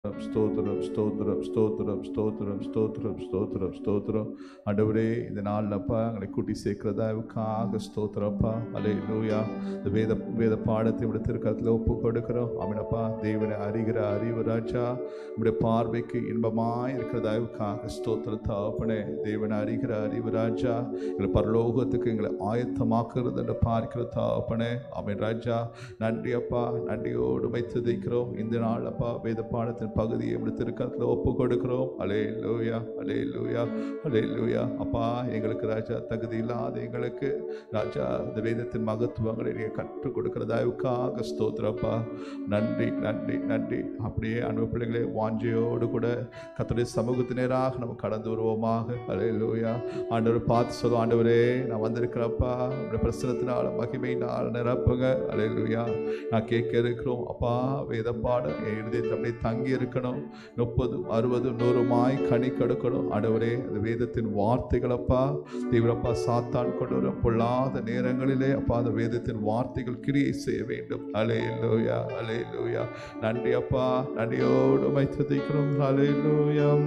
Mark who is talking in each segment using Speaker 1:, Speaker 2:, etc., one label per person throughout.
Speaker 1: ஸ்தோத்திரம் ஸ்தோத்திரம் ஸ்தோத்திரம் ஸ்தோத்திரம் ஸ்தோத்திரம் ஸ்தோத்திரம் ஸ்தோத்திரம் ஆண்டவரே இந்த நாளில்ப்பா எங்களை கூட்டி சேர்க்கிறதாவுக்காக ஸ்தோத்திரப்பா அலே லூயா இந்த வேத வேத பாடத்தை விட திருக்கத்தில் ஒப்பு கொடுக்கிறோம் அவனப்பா தேவனை அறிகிற அறிவு ராஜா உடைய பார்வைக்கு இன்பமாய் இருக்கிறதாவுக்காக ஸ்தோத்திர தாப்பனே தேவனை அறிகிற அறிவு ராஜா எங்களை பரலோகத்துக்கு எங்களை ஆயத்தமாக்குறது என்று பார்க்கிற தாப்பனே அவன் ராஜா நன்றி அப்பா நன்றியோடு வைத்து தைக்கிறோம் இந்த நாள் அப்பா வேத பாடத்தின் பகுதியை இப்படி திருக்கத்தில் ஒப்பு கொடுக்கிறோம் அலே லூயா அலே லூயா அலே லூயா அப்பா எங்களுக்கு ராஜா தகுதி இல்லாத எங்களுக்கு ராஜா இந்த வேதத்தின் மகத்துவங்களை நீங்கள் கற்றுக் கொடுக்கிறதாவுக்காக ஸ்தோத்திரப்பா நன்றி நன்றி நன்றி அப்படியே அன்பு பிள்ளைகளே வாஞ்சையோடு கூட கத்துடைய சமூகத்தினராக நம்ம கடந்து வருவோமாக அலே லூயா ஆண்டவர் பார்த்து சொல்லுவோம் ஆண்டவரே நான் வந்திருக்கிறப்பா உடைய பிரசனத்தினால மகிமையினால் நிரப்புங்க அலே லூயா நான் கேட்க இருக்கிறோம் அப்பா வேத பாடம் என் இருதயத்தில் அப்படியே தங்கி இருக்கணும் முப்பது அறுபது நூறுமாய் கனி கடுக்கணும் ஆண்டவரே அந்த வேதத்தின் வார்த்தைகளப்பா தீவிரப்பா சாத்தான் கொண்டு வரும் பொல்லாத நேரங்களிலே அப்பா அந்த வேதத்தின் வார்த்தைகள் கிரியை செய்ய வேண்டும் அலே லூயா அலே லூயா நன்றி அப்பா நன்றியோடு மைத்திருக்கிறோம் அலே லூயம்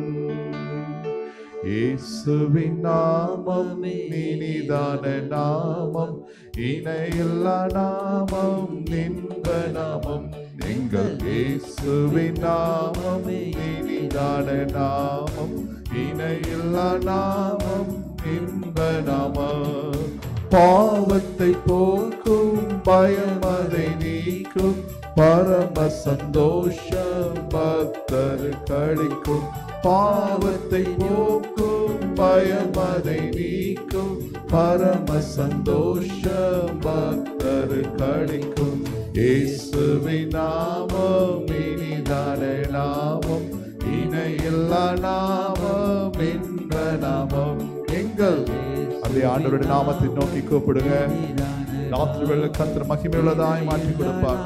Speaker 1: இயேசுவின் நாமம் இனிதான நாமம் இணையில்லா நாமம் இன்ப நாமம் எங்கள் இயேசுவின் நாமம் இனிதான நாமம் இணையில்லா நாமம் இன்ப நாமம் பாவத்தை போக்கும் பயம் அதை நீக்கும் பரம சந்தோஷம் பக்தர் கழிக்கும் பாவத்தை போக்கும் பயம் அதை நீக்கும் பரம சந்தோஷம் பக்தர் கழிக்கும் இயேசுவின் நாமம் இனிதான நாமம் இணையில்லா நாமம் இன்ப நாமம் எங்கள் அந்த ஆண்டவருடைய நாமத்தை நோக்கி கூப்பிடுங்க ராத்திரி வேளை கத்திர மகிமையுள்ளதாய் மாற்றி கொடுப்பார்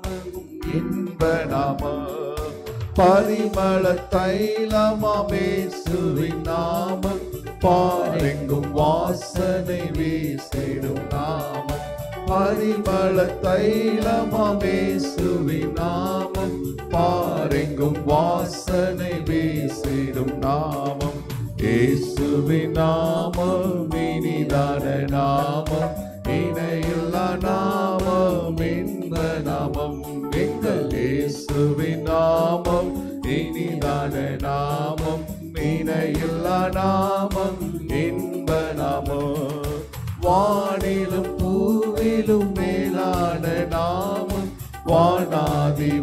Speaker 1: இன்ப நாம பரிமள தைலமாமேசுவின் நாமம் பாரெங்கும் வாசனை வீசிடும் நாமம் பரிமள தைலமாமேசுவின் நாமம் பாரெங்கும் வாசனை வீசிடும் நாமம் இயேசுவின் நாமம் இனிதான நாமம் இணையில்லா நாமம் இன்ப நாமம் எங்கள் இயேசுவின் நாமம் இனிதான நாமம் இணையில்லா நாமம் இன்ப நாமம் வானிலும் பூவிலும் மேலான நாமம் வானாதி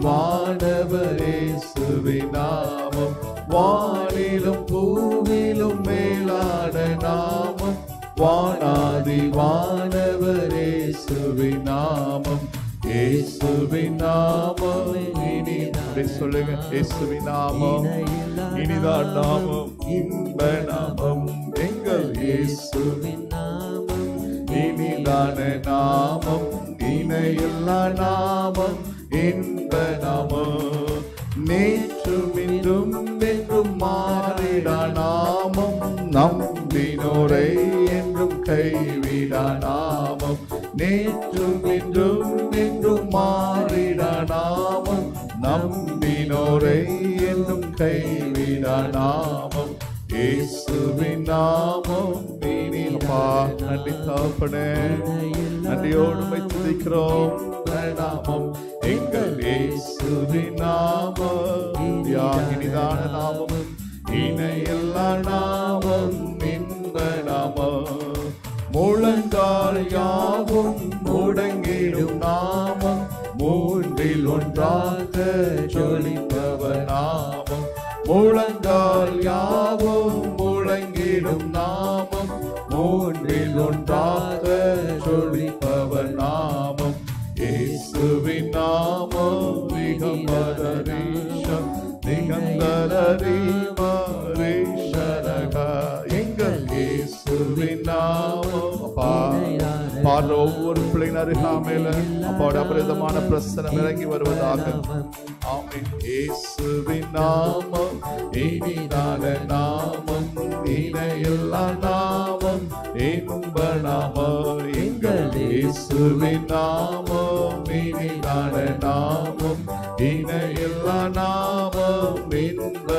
Speaker 1: வானவரேசுவின் நாமம் வானிலும் பூவிலும் மேலான நாமம் வானாதி வானவரேசுவின் நாமம் இயேசுவின் நாமம் இனி அப்படி சொல்லுங்க இயேசுவின் நாமம் இனிதான் நாமம் இன்ப நாமம் எங்கள் இயேசுவின் இனிதான நாமம் இணையில்லா நாமம் இன்ப நாமம் நேற்றும் இன்றும் என்றும் மாறிடா நாமம் நம்பினோரை என்றும் கைவிடா நாமம் நேற்றும் இன்றும் என்றும் மாறிடா நாமம் நம்பினோரை என்றும் கைவிடா நாமம் இயேசுவின் நாமம் இனிப்பா நன்றி தாப்பனே நன்றியோடு வைத்து வைக்கிறோம் நாமம் எங்கள் இயேசுவின் நாமம் இனிதான நாமம் இணையல்லா நாமம் இன்ப நாமம் முழங்கால் யாவும் முடங்கிடும் நாமம் மூன்றில் ஒன்றாக ஜொலிப்பவர் நாமம் முழங்கால் யாவும் முழங்கிடும் நாமம் மூன்றில் ஒன்றாக ஜொலிப்பவர் நாமம் இயேசுவின் நாமம் திகம்பரீஷம் திகந்தரீமரீஷரக எங்கள் இயேசுவின் நாமம் அப்பா பாடுற ஒவ்வொரு பிள்ளைங்க அருகாமையில அப்பாவோட அபரிதமான பிரசனம் இறங்கி வருவதாக ஆமென் இயேசுவின் நாமம் இனிதான நாமம் இணையில்லா நாமம் இன்ப நாமம் எங்கள் இயேசுவின் நாமம் இனிதான நாமம் இணையில்லா நாமம் நாமம் இன்ப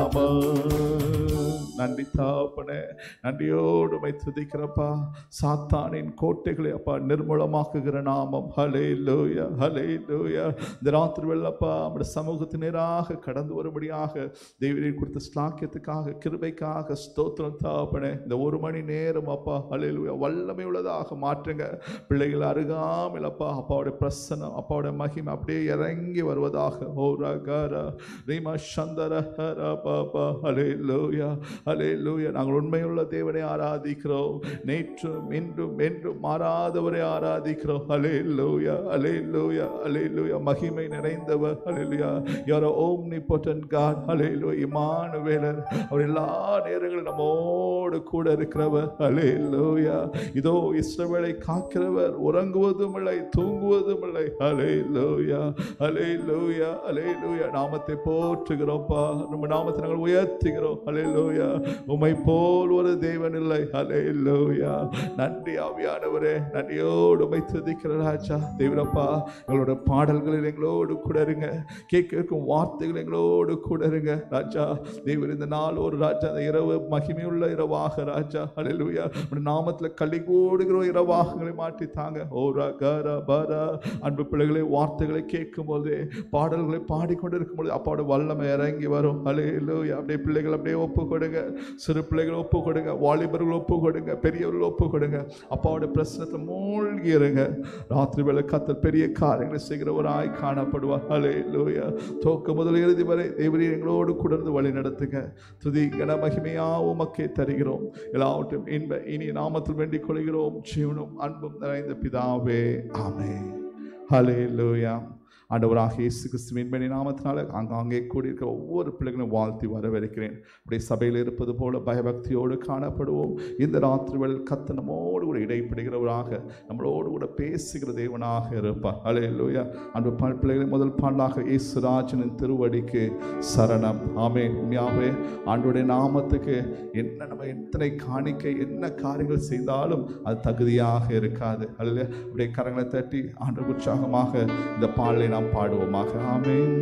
Speaker 1: நாமம் நன்றி தாப்பனே நன்றியோடு மை துதிக்கிறப்பா சாத்தானின் கோட்டைகளை அப்பா நிர்மூலமாக்குகிற நாமம் ஹலே லூயா ஹலே லூயா இந்த ராத்திரி வெள்ளப்பா நம்முடைய சமூகத்தின் நேராக கடந்து வரும்படியாக தேவரை கொடுத்த ஸ்லாக்கியத்துக்காக கிருபைக்காக ஸ்தோத்திரம் தாப்பனே இந்த ஒரு மணி நேரம் அப்பா ஹலே லூயா வல்லமை உள்ளதாக மாற்றுங்க பிள்ளைகள் அருகாமல் அப்பா அப்பாவுடைய பிரசனம் அப்பாவுடைய மகிமை அப்படியே இறங்கி வருவதாக ஓ ரகர ரீமா சந்தர ஹர பாபா ஹலே லூயா ஹலே லூயா நாங்கள் உண்மையுள்ள தேவனை ஆராதிக்கிறோம் நேற்றும் இன்றும் என்றும் மாறாதவரை ஆராதிக்கிறோம் ஹலே லூயா ஹலே லூயா ஹலே லூயா மகிமை நிறைந்தவர் ஹலே லூயா யாரோ ஓம் நி பொட்டன் காட் ஹலே லூயா இமானுவேலர் அவர் எல்லா நேரங்களும் நம்மோடு கூட இருக்கிறவர் ஹலே லூயா இதோ இஸ்ரவேலை காக்கிறவர் உறங்குவதும் இல்லை தூங்குவதும் இல்லை ஹலே லூயா ஹலே லூயா ஹலே லூயா நாமத்தை போற்றுகிறோம்ப்பா நம்ம நாமத்தை நாங்கள் உயர்த்துகிறோம் ஹலே லூயா உமை போல் ஒரு தேவன் இல்லை ஹலே லூயா நன்றி ஆவியானவரே நன்றியோடு உமை துதிக்கிற ராஜா தேவனப்பா எங்களோட பாடல்களில் எங்களோடு கூட இருங்க கேட்க இருக்கும் வார்த்தைகள் எங்களோடு கூட இருங்க ராஜா தேவர் இந்த நாள் ஒரு ராஜா அந்த இரவு மகிமையுள்ள இரவாக ராஜா ஹalleluya உடைய நாமத்துல களி கூடுகிற ஒரு இரவாக எங்களை மாற்றி தாங்க ஓ ரகர பர அன்பு பிள்ளைகளை வார்த்தைகளை கேட்கும் போது பாடல்களை பாடிக்கொண்டு இருக்கும் பொழுது அப்பாவோட வல்லமை இறங்கி வரும் ஹalleluya அப்படியே பிள்ளைகள் அப்படியே ஒப்பு கொடுங்க சிறு பிள்ளைகள் ஒப்பு கொடுங்க வாலிபர்கள் ஒப்பு கொடுங்க பெரியவர்கள் ஒப்பு கொடுங்க அப்பாவோட பிரச்சனத்தில் மூழ்கி இருங்க ராத்திரி வேலை கத்தல் பெரிய காரியங்களை செய்கிறவராய் காணப்படுவார் ஹலே லூயா தோக்க முதல் இறுதி வரை தேவரீ எங்களோடு கூட இருந்து வழி நடத்துங்க துதி கன மகிமையா உமக்கே தருகிறோம் எல்லாவற்றையும் இன்ப இனி நாமத்தில் வேண்டிக் கொள்கிறோம் ஜீவனும் அன்பும் நிறைந்த பிதாவே ஆமே ஹலே லூயா ஆண்டவராக இயேசு கிறிஸ்துவின் மணி நாமத்தினால அங்காங்கே கூடியிருக்கிற ஒவ்வொரு பிள்ளைகளும் வாழ்த்தி வரவேற்கிறேன் அப்படியே சபையில் இருப்பது போல பயபக்தியோடு காணப்படுவோம் இந்த ராத்திரி வேளையில் கத்த நம்மோடு கூட இடைப்படுகிறவராக நம்மளோடு கூட பேசுகிற தேவனாக இருப்பார் அலே லூயா அன்பு ப- பிள்ளைகளை முதல் பாடலாக இயேசுராஜனின் திருவடிக்கு சரணம் ஆமே உண்மையாகவே ஆண்டுடைய நாமத்துக்கு என்ன நம்ம எத்தனை காணிக்கை என்ன காரியங்கள் செய்தாலும் அது தகுதியாக இருக்காது அல்ல அப்படியே கரங்களை தட்டி ஆண்டு உற்சாகமாக இந்த பாடலை நாம் பாடுவோமாக ஆமென்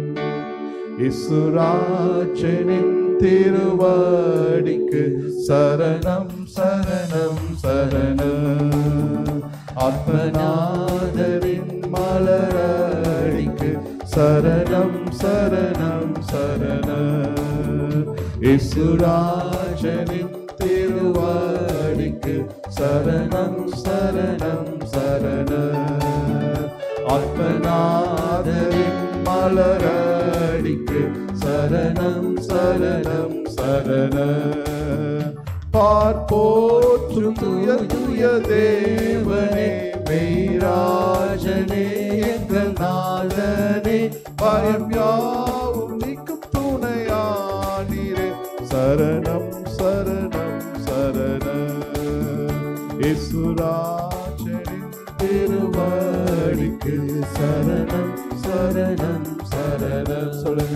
Speaker 1: இசுராஜனின் திருவடிக்கு சரணம் சரணம் சரணம் ஆத்மநாதரின் மலரடிக்கு சரணம் சரணம் சரணம் இசுராஜனின் திருவடிக்கு சரணம் சரணம் சரணம் ஆத்மநாதரின் மலரடிக்கு சரணம் சரணம் சரணம் பார்ப்போற்றும் துய துய தேவனே மெய்ராஜனே எங்கள் நாதனே பயம் யாவும் நீக்கும் துணையானீரே சரணம் சரணம் சரணம் இசுராஜனின் திருவடிக்கு சரணம் சரணம் சரணம் சொல்லுங்க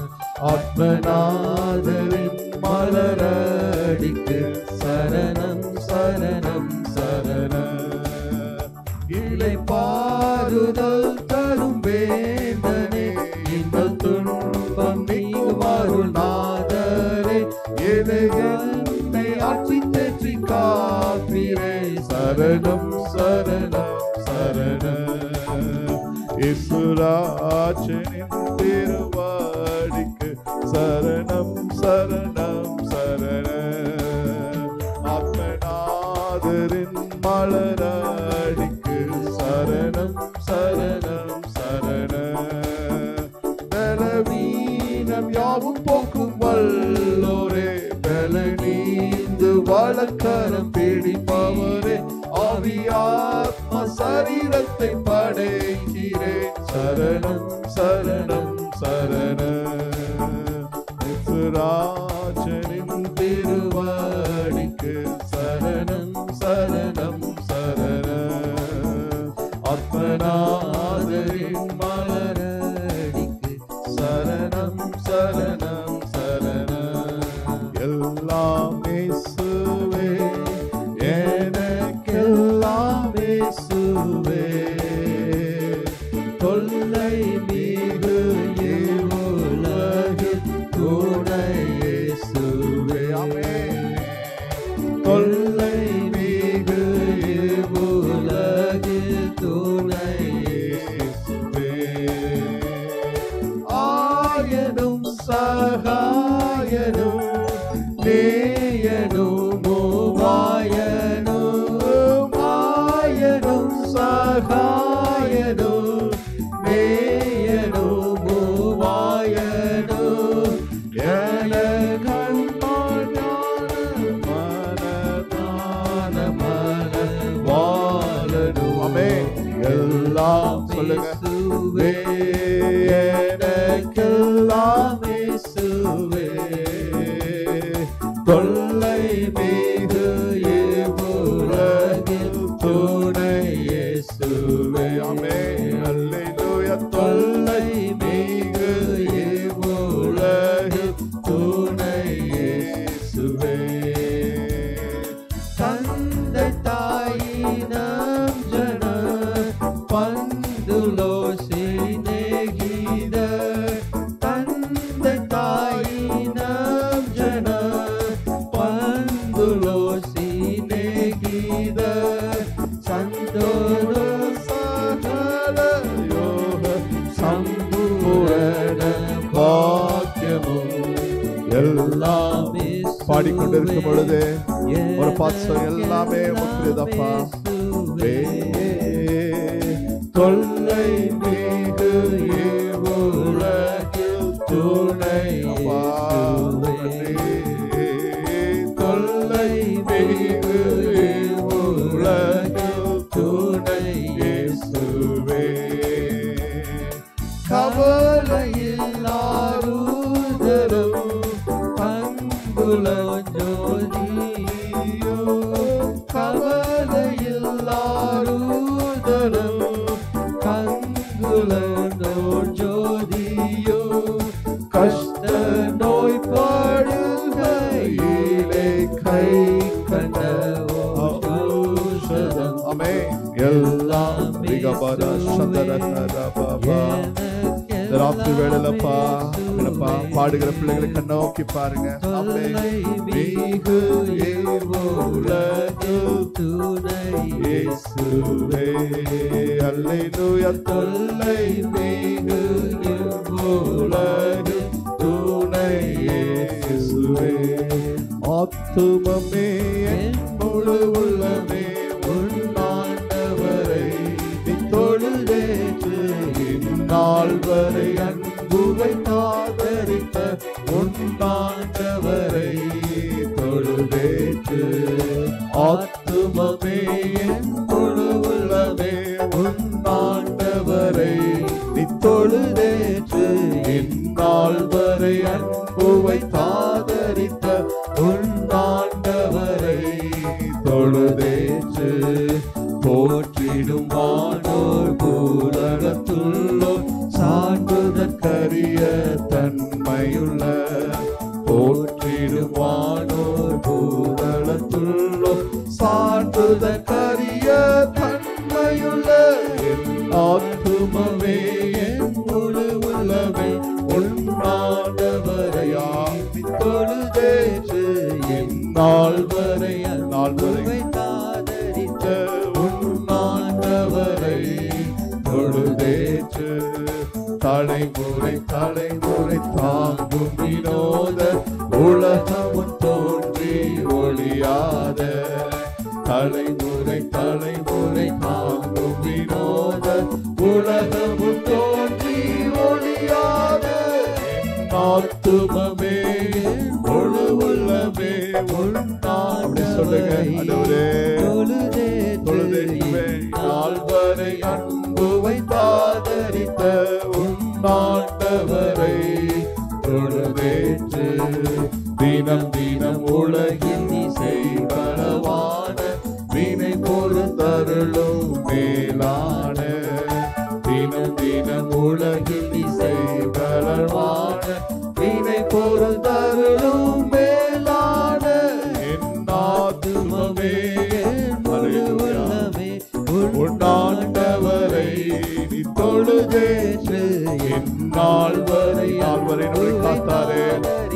Speaker 1: ஆத்மநாதரின் மலரடிக்கு சரணம் சரணம் சரணம் இலை பாருதல் தரும் வேந்தனே இந்த துன்பம் நீங்குவாருள் நாதரே என்னை என்னை ஆட்சி தேற்றி காப்பீரே சரணம் சரணம் சரணம் இசுராஜனின் திருவாடிக்கு சரணம் சரணம் சரணம் ஆத்மநாதரின் மலரடிக்கு சரணம் சரணம் சரணம் பலவீனம் யாவும் போக்கும் வல்லோரே பலனீந்து வழக்கரம் பிடிப்பவரே ஆவியாத்ம சரீரத்தை படைக்கிறே சரணம் சரணம் சரணம் ராஜனின் திருவாடிக்கு சரணம் சரணம் சரணம் ஆத்மநாதரின் மலரடிக்கு சரணம் சரணம் சரணம் எல்லாம் இயேசுவே எனக்கெல்லாம் இயேசுவே தொல்லை மீது உலகில்
Speaker 2: துணை இயேசுவே
Speaker 1: ஆமென்.
Speaker 2: கொள்ளை மிகு உலகில் துணை இயேசுவே ஆயனும் சகாயனும் நேயனும் மூவாயனும் ஆயனும் சகாயனும் நேயனும் மூவாயனும் என கண்பான மனதான மன வாழனும்
Speaker 1: ஆமென். எல்லாம் சொல்லுங்க
Speaker 2: இயேசுவே, எனக்கெல்லாம் இயேசுவே. தொல்லை மிகு இவ்வுலகில் துணை இயேசுவே.
Speaker 1: ஆமென். அல்லேலூயா.
Speaker 2: தொல்லை மிகு இவ்வுலகில் துணை இயேசுவே. தந்தை தாயினம் ஜன பந்துலோ சிநேகித தந்தை தாயினம் ஜன பந்துலோ சிநேகித சந்தோட சகல யோக சம்பூரண பாக்கியமும் எல்லாமே
Speaker 1: பாடிக்கொண்டிருக்கும் பொழுது ஒரு பாசம் எல்லாமே உமக்குரியதப்பா
Speaker 2: தொல்லை மிகு உலகில் துணை
Speaker 1: அப்பா,
Speaker 2: இயேசுவே. தொல்லை மிகு உலகில் துணை இயேசுவே. கவலையில்லாருதரும் பங்குல ஜோதியோ கவலையில்லாருதரும் பங்குல ஜோதியோ கஷ்ட நோய் பாடுகையிலே கை கண்ட ஔஷதம்
Speaker 1: ஆமென்.
Speaker 2: எல்லாம்
Speaker 1: ரிகபர சந்தரகர பாபா. இந்த ராத்திரி வேளையிலப்பா என்னப்பா பாடுகிற பிள்ளைகளை கண்ணோக்கி பாருங்க ஆமென்.
Speaker 2: மிகு உலகில் துணை இயேசுவே
Speaker 1: அல்லேலூயா.
Speaker 2: தொல்லை மிகு உலகில் துணை இயேசுவே
Speaker 1: ஆத்துமமே
Speaker 2: என் முழு உள்ளமே உன்னாண்டவரை நீ தொழுதேற்று இந்நாள் வரை அன்புவை காதரித்த உன்னாண்டவரை தொழுதேற்று ஆத்துமமே என் முழு உள்ளமே உன்னாண்டவரை நீ தொழுதேற்று இந்நாள் வரை அன்புவை காதரித்த உன்னாண்டவரை தொழுதேற்று போற்றிடும் வானோர் பூலகத்துள்ளோர் சான்றுதற்கரிய தன்மையுள்ள போற்றிடும் வானோர் பூதளத்துள்ளோர் சான்றுதற்கரிய தன்மையுள்ள என் ஆத்துமமே என் முழு உள்ளமே உன்னாண்டவரையா தொழுதேற்று என் நாள் வரை நாள் வரை தாதரித்த உன்னாண்டவரை தொழுதேற்று தலைமுறை தலைமுறை தாங்கும் வினோத உலகமும் தோன்றி ஒளியாத தலைமுறை தலைமுறை தாங்கும் வினோத உலகமும் தோன்றி ஒளியாத ஆத்துமமே முழு உள்ளமே
Speaker 1: அப்படி சொல்லுங்க ஆண்டவரே
Speaker 2: தொழுதேற்றுவே நாள் வரை அன்புவை தாதரித்த உன்னாண்டவரை தொழுதேற்று தினம் தினம் உலகில் இசைகளவான வினை பொறுத்தருளும் மேலான தினம் தினம் உலகில் இசைகளவான வினை பொறுத்தருளும் மேலான என் ஆத்துமமே முழு உள்ளமே உண்டாண்டவரை நீ தொழுதேற்று என் நாள் வரை நாள் வரை நம்மை காத்தாரே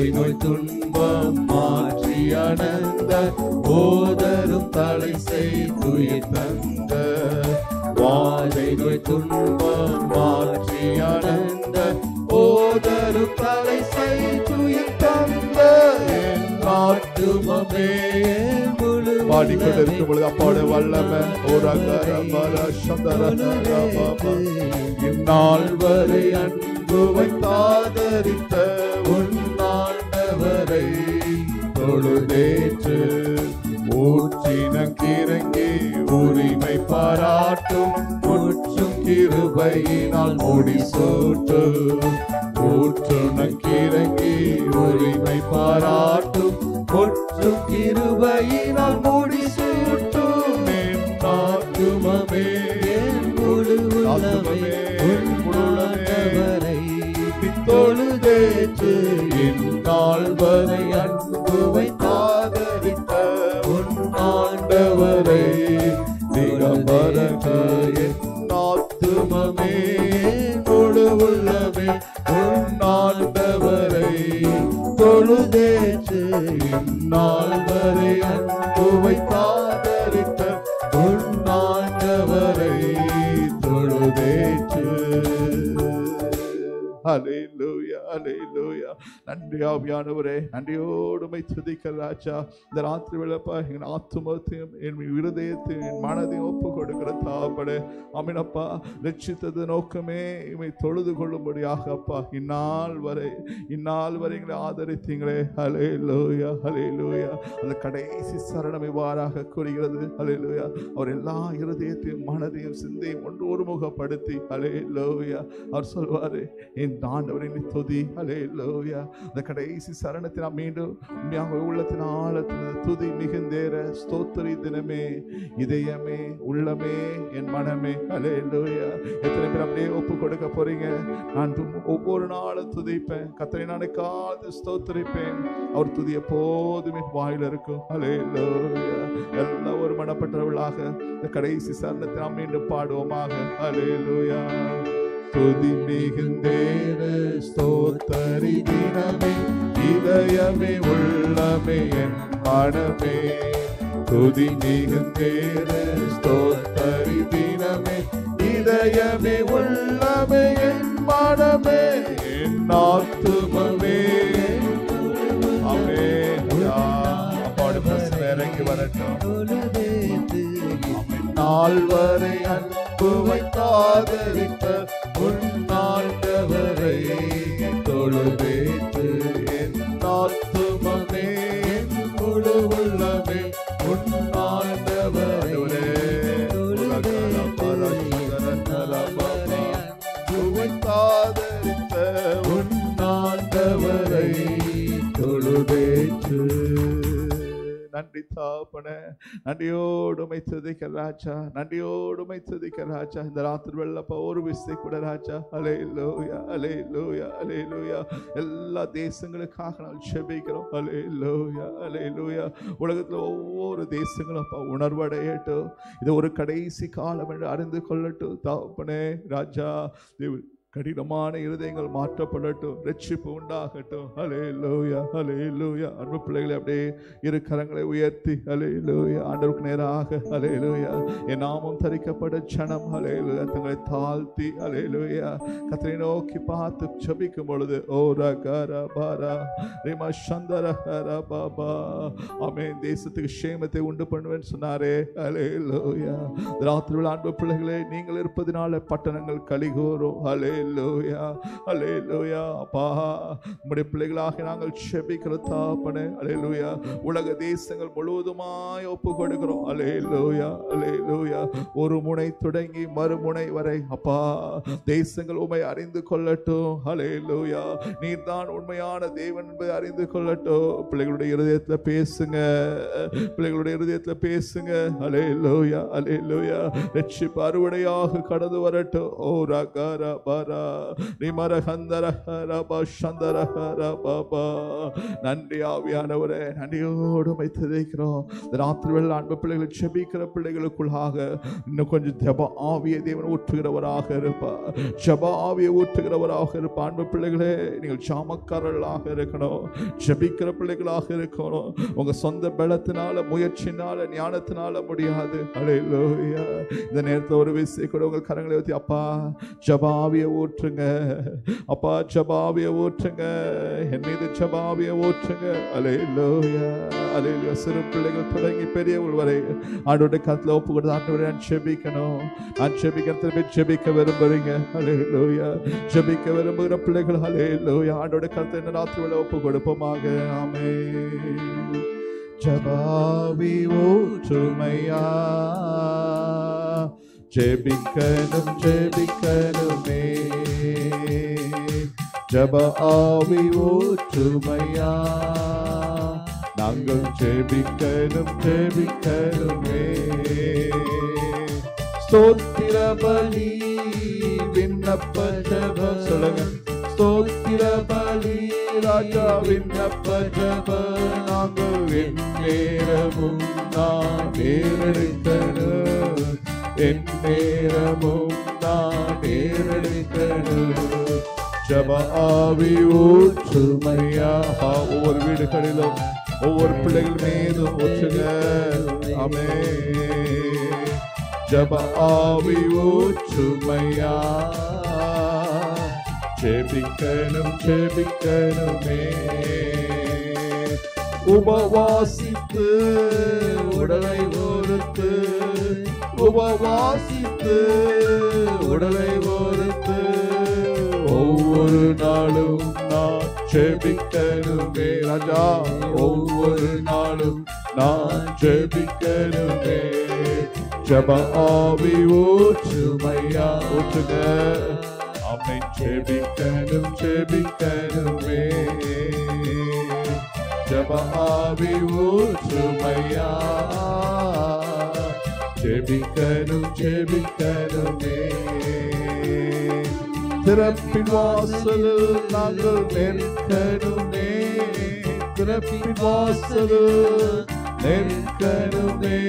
Speaker 2: நோய் துன்பம் மாற்றி அனந்த போதரும் தலை செய்துயிர் தந்த வாதை நோய் துன்பம் மாற்றி அனந்த போதரும் தலை செய்துயிர் தந்த என் நாட்டுமமே முழு
Speaker 1: பாடிக்கொண்டிருக்கும் பொழுது அப்பாவோட வல்லமை ஒரு அகரமர சந்தரம
Speaker 2: இந்நாள் வரை அன்பு வைத்தாதரித்த உன்னாண்டவரை தொழுதேற்று ஊற்றினங்கிறங்கி உரிமை பாராட்டும் முற்றும் கிருபையினால் முடிசூட்டு ஊற்றுனங்கிறங்கி உரிமை பாராட்டும் முற்றும் கிருபையினால் முடிசூட்டும் என் ஆத்துமமே என் முழு உள்ளமே உன் முழுவரை தொழுதேற்று இந்நாள் வரை அன்பு வைத்தாதரித்த உன் ஆண்டவரை திகம்பரக என் ஆத்துமமே முழு உள்ளமே உன் ஆண்டவரை தொழுதேற்று இந்நாள் வரை அன்பு வைத்தாதரித்த உன் ஆண்டவரை தொழுதேற்று
Speaker 1: ஹalleluya ஹalleluya நன்றி ஆவியானவரே நன்றியோடுமை துதிக்க ராஜா இந்த ராத்திரி வேளைப்பா என் ஆத்துமத்தையும் என் இருதயத்தையும் என் மனதையும் ஒப்பு கொடுக்கிற தாப்படே அமினப்பா ரட்சித்தது நோக்கமே இவை தொழுது கொள்ளும்படியாக அப்பா இந்நாள் வரை இந்நாள் வரை எங்களை ஆதரித்தீங்களே ஹலே லோயா ஹலே லோயா அந்த கடைசி சரணம் இவ்வாறாக கூறுகிறது ஹலே லோயா அவர் எல்லா இருதயத்தையும் மனதையும் சிந்தையும் ஒன்று ஒருமுகப்படுத்தி ஹலே லோயா அவர் சொல்வாரு என் ஆண்டவரின் துதி ஹலே லோயா அந்த கடைசி சரணத்தை நாம் மீண்டும் உண்மையாக உள்ளத்தின் ஆழத்தில் துதி மிகுந்தேற ஸ்தோத்திரி தினமே இதயமே உள்ளமே என் மனமே ஹலே லோயா எத்தனை பேர் அப்படியே ஒப்பு கொடுக்க போறீங்க நான் து- ஒவ்வொரு நாளும் துதிப்பேன் கத்தனை நான் காது ஸ்தோத்திரிப்பேன் அவர் துதி எப்போதுமே வாயில் இருக்கும் ஹலே லோயா எல்லாம் ஒரு மனப்பட்டவர்களாக இந்த கடைசி சரணத்தை நாம் மீண்டும் பாடுவோமாக ஹலே லோயா துதி மிகுந்தேற ஸ்தோத்தரி தினமே இதயமே உள்ளமே என் மனமே துதி மிகுந்தேற ஸ்தோத்தரி தினமே இதயமே உள்ளமே என் மனமே என் ஆத்துமமே அமே அப்பாடு பிரசனை இறங்கி வரட்டும் நாள் வரை அன்பு வைத்தாதரித்த உன்னாண்டவரை தொழுதேற்று என் ஆத்துமமே என் முழு உள்ளமே உன்னாண்டவரை வைத்தாதரித்த உன்னாண்டவரை தொழுதேற்று நன்றி தாப்பன நன்றியோடுமை துதிக்க ராஜா நன்றியோடுமை துதிக்க ராஜா இந்த ராத்திரி வெள்ளப்ப ஒரு விசை கூட ராஜா அலே லோயா அலே லோயா அலே லோயா எல்லா தேசங்களுக்காக நான் செபிக்கிறோம் அலே லோயா அலே லோயா உலகத்தில் ஒவ்வொரு தேசங்களும் அப்பா உணர்வடையட்டும் இது ஒரு கடைசி காலம் என்று அறிந்து கொள்ளட்டும் தாப்பனே ராஜா தேவ கடினமான இருதயங்கள் மாற்றப்படட்டும் ரட்சிப்பு உண்டாகட்டும் ஹலே லோயா ஹலே லோயா அன்பு பிள்ளைகளை அப்படியே இரு கரங்களை உயர்த்தி ஹலே லோயா ஆண்டவருக்கு நேராக ஹலே லோயா என் நாமம் தரிக்கப்பட ஜனம் ஹலே லோயா தங்களை தாழ்த்தி ஹலே லோயா கத்தரை நோக்கி பார்த்து ஜபிக்கும் பொழுது ஓ ரகர பாரா ரேமா சந்தர ஹர பாபா ஆமென் தேசத்துக்கு க்ஷேமத்தை உண்டு பண்ணுவேன்னு சொன்னாரே ஹலே லோயா ராத்திரி அன்பு பிள்ளைகளே நீங்கள் இருப்பதினால பட்டணங்கள் கலிகோரும் ஹலே லோயா ஹலே லோயா அப்பா உம்முடைய பிள்ளைகளாக நாங்கள் செபிக்கிற தாப்பனே ஹலே லோயா உலக தேசங்கள் முழுவதுமாய் ஒப்பு கொடுக்கிறோம் ஹலே லோயா ஹலே லோயா ஒரு முனை தொடங்கி மறுமுனை வரை அப்பா தேசங்கள் உண்மை அறிந்து கொள்ளட்டும் ஹலே லோயா நீர்தான் உண்மையான தேவன் என்பதை அறிந்து கொள்ளட்டும் பிள்ளைகளுடைய இருதயத்தில் பேசுங்க பிள்ளைகளுடைய இருதயத்தில் பேசுங்க அலே லோயா அலே லோயா ரட்சிப்பு அறுவடையாக கடந்து வரட்டும் ஓ ரகர பர ரபா ரிமர ஹந்தர ரபா சந்தர ரபா நன்றி ஆவியானவரே நன்றியோடு வைத்திருக்கிறோம் இந்த ராத்திரி வேளை அன்பு பிள்ளைகளை செபிக்கிற பிள்ளைகளுக்குள்ளாக இன்னும் கொஞ்சம் ஜப ஆவியை தேவன் ஊற்றுகிறவராக இருப்பார் ஜப ஆவியை ஊற்றுகிறவராக இருப்பார் அன்பு பிள்ளைகளே நீங்கள் சாமக்காரர்களாக இருக்கணும் ஜெபிக்கிற பிள்ளைகளாக இருக்கணும் உங்க சொந்த பலத்தினால முயற்சினால ஞானத்தினால முடியாது அலையிலோயா இந்த நேரத்தில் ஒரு விஷயம் கூட உங்கள் கரங்களை ஊற்றி அப்பா ஜபாவிய ஊற்றுங்க அப்பா ஜபாவிய ஊற்றுங்க என் மீது ஜபாவிய ஊற்றுங்க அலையிலோயா அலையிலோ சிறு பிள்ளைகள் தொடங்கி பெரியவர்கள் வரை ஆண்டோட கருத்தில் ஒப்பு கொடுத்து ஆண்டோட நான் ஜெபிக்கணும் நான் ஜெபிக்க திரும்பி ஜெபிக்க விரும்புறீங்க அலையிலோயா ஜெபிக்க விரும்புகிற பிள்ளைகள் அலையிலோயா ஆண்டோட கருத்தை இந்த ராத்திரி வேளை ஒப்பு கொடுப்போமாக ஆமே ஜபாவி ஊற்றுமையா ஜெபிக்கணும் ஜெபிக்கணுமே ஜப ஆவி ஊற்றுமையா நாங்கள் ஜெபிக்கணும் ஜெபிக்கணுமே ஸ்தோத்திர பலி விண்ணப்ப ஜப சொல்லுங்க ஸ்தோத்திர பலி ராஜா விண்ணப்ப ஜப நாங்கள் என் நேரமும் நான் நேரெடுக்கணும் என் நேரமும் நான் நேரெடுக்கணும் ஜப ஆவி ஊற்றுமையா ஒவ்வொரு வீடுகளிலும் ஒவ்வொரு பிள்ளைகள் மீதும் ஊற்றுங்க ஆமே ஜப ஆவி ஊற்றுமையா ஜெபிக்கணும் ஜெபிக்கணுமே உபவாசித்து உடலை ஒருத்து உபவாசித்து உடலை ஒருத்து ஒவ்வொரு நாளும் நான் ஜெபிக்கணுமே ராஜா ஒவ்வொரு நாளும் நான் ஜெபிக்கணுமே ஜப ஆவி ஊற்றுமையா ஊற்றுங்க அமை ஜெபிக்கணும் ஜெபிக்கணுமே ஜப ஆவி ஊற்றுமையா ஜெபிக்கணும் ஜெபிக்கணுமே திறப்பின் வாசலில் நாங்கள் நிற்கணுமே திறப்பின் வாசலில் நிற்கணுமே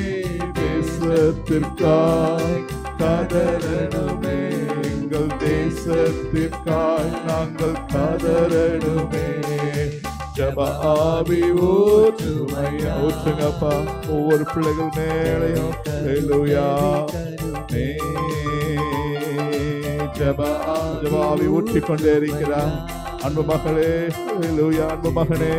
Speaker 1: தேசத்திற்காய் கதறணுமே எங்கள் தேசத்திற்காய் நாங்கள் கதறணுமே ஜப ஆவி ஊற்றுமையா ஊற்றுங்கப்பா ஒவ்வொரு பிள்ளைகள் மேலையும் ஹalleluya மே ஜப ஜப ஆவி ஊற்றிக் கொண்டே இருக்கிறார் அன்பு மகளே ஹalleluya அன்பு மகனே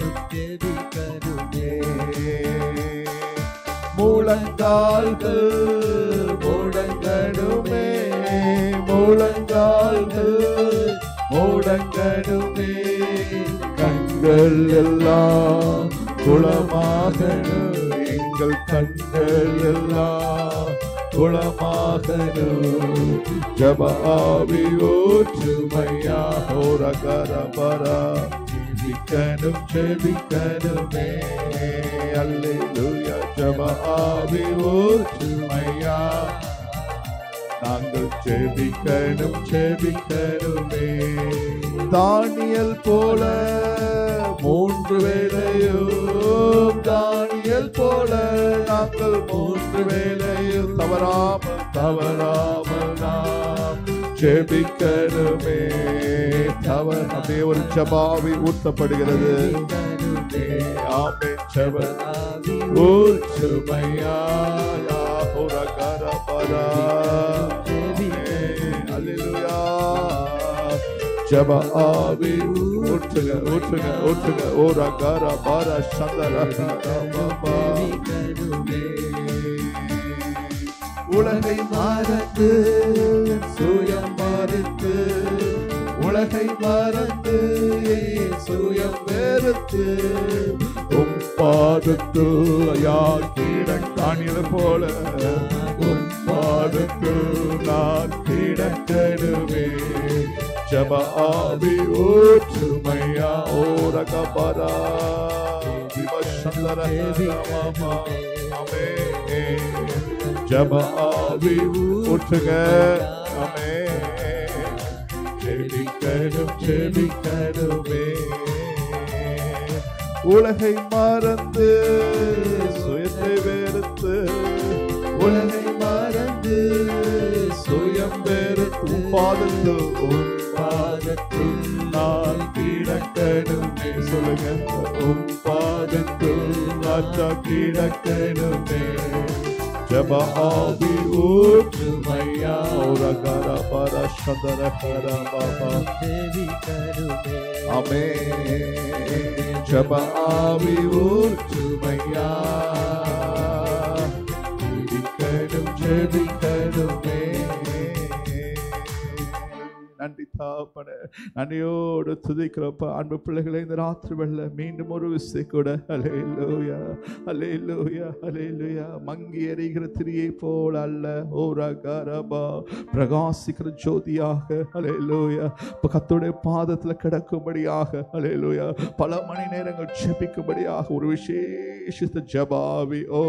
Speaker 1: முழங்கால்கள் முடங்கடுமே முழங்கால்கள் முடங்கடுமே கண்கள் எல்லாம் குளமாகணும் எங்கள் கண்கள் எல்லாம் குளமாகணும் ஜப ஆவி ஊற்றுமையா ஹோரகரபரா ஜெபிக்கணும் ஜெபிக்கணுமே அல்லேலூயா ஜப ஆவி ஊற்றுமையா நாங்கள் ஜெபிக்கணும் ஜெபிக்கணுமே தானியல் போல மூன்று வேளையும் தானியல் போல நாங்கள் மூன்று வேளையும் தவறாமல் தவறாமல் நாம் ஜெபிக்கணுமே தவறு அப்படியே ஒரு ஜபாவி ஊற்றப்படுகிறது ஆமே ஜப ஊற்றுமையா யாஹுர கரபரா அல்லேலூயா ஜப ஆவி ஊற்றுங்க ஊற்றுங்க ஊற்றுங்க ஓரா காரா பாரா சந்தரா பாபா உலகை மறந்து சுயம் மறுத்து உலகை மறந்து சுயம் வெறுத்து உம் பாதத்து ஐயா கீழக்காணியது போல உம் பாதத்து நான் கீழக்கடுவே ஜப ஆவி ஊற்றுமையா ஓரக பரா விவசந்தர மாமா அமே ஜப ஆவி ஊற்றுங்க அமே ஜெபிக்கணும் ஜெபிக்கணுமே உலகை மறந்து சுயத்தை வெறுத்து உலகை மறந்து சுயம் வெறுத்து பாதத்தில் உன் பாதத்தில் நான் கிடக்கணுமே சொல்லுங்க உன் பாதத்தில் ராஜா கிடக்கணுமே ஜப ஆவி ஊற்றுமையா ஓரகர பர சதர கர பாபா அமே ஜப ஆவி ஊற்றுமையா ஜெபிக்கணும் ஜெபிக்கணுமே நன்றி தாப்பன நன்றியோடு துதிக்கிறப்ப அன்பு பிள்ளைகளை இந்த ராத்திரி வெள்ள மீண்டும் ஒரு விசை கூட அலே லோயா அலே லோயா அலே லோயா மங்கி எறிகிற திரியை போல் அல்ல ஓ ரகரபா பிரகாசிக்கிற ஜோதியாக அலே லோயா இப்போ கத்தோடைய பாதத்தில் கிடக்கும்படியாக அலே லோயா பல மணி நேரங்கள் ஜெபிக்கும்படியாக ஒரு விசேஷித்த ஜபாவி ஓ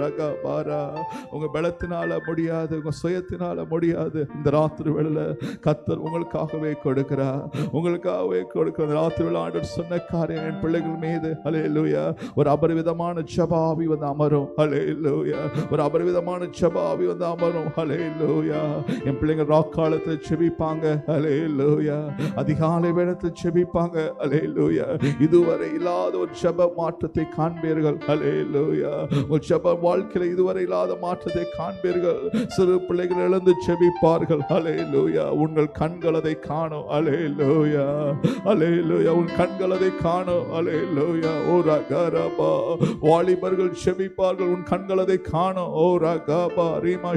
Speaker 1: ரகபாரா உங்க பலத்தினால முடியாது உங்க சுயத்தினால முடியாது இந்த ராத்திரி வேளையில கத்தர் உங்களுக்காகவே கொடுக்கிறார் உங்களுக்காகவே கொடுக்கிற இந்த ராத்திரி வேளை ஆண்டவர் சொன்ன காரியம் என் பிள்ளைகள் மீது அலே லூயா ஒரு அபரிவிதமான ஜபாவி வந்து அமரும் அலே லூயா ஒரு அபரிவிதமான ஜபாவி வந்து அமரும் அலே லூயா என் பிள்ளைங்க ராக் காலத்தில் செபிப்பாங்க அலே லூயா அதிகாலை வேளத்தில் செபிப்பாங்க அலே லூயா இதுவரை இல்லாத ஒரு ஜப மாற்றத்தை காண்பீர்கள் அலே லூயா உங்கள் ஜப வாழ்க்கையில இதுவரை இல்லாத மாற்றத்தை காண்பீர்கள் சிறு பிள்ளைகள் எழுந்து செபிப்பார்கள் அலே லூயா உங்கள் கண்கள் அதை காணும் அலே லூயா அலே லூயா உன் கண்கள் அதை காணும் அலே லூயா ஓ ரகரபா வாலிபர்கள் செபிப்பார்கள் உன் கண்கள் அதை காணும் ஓ ரகபா ரீமா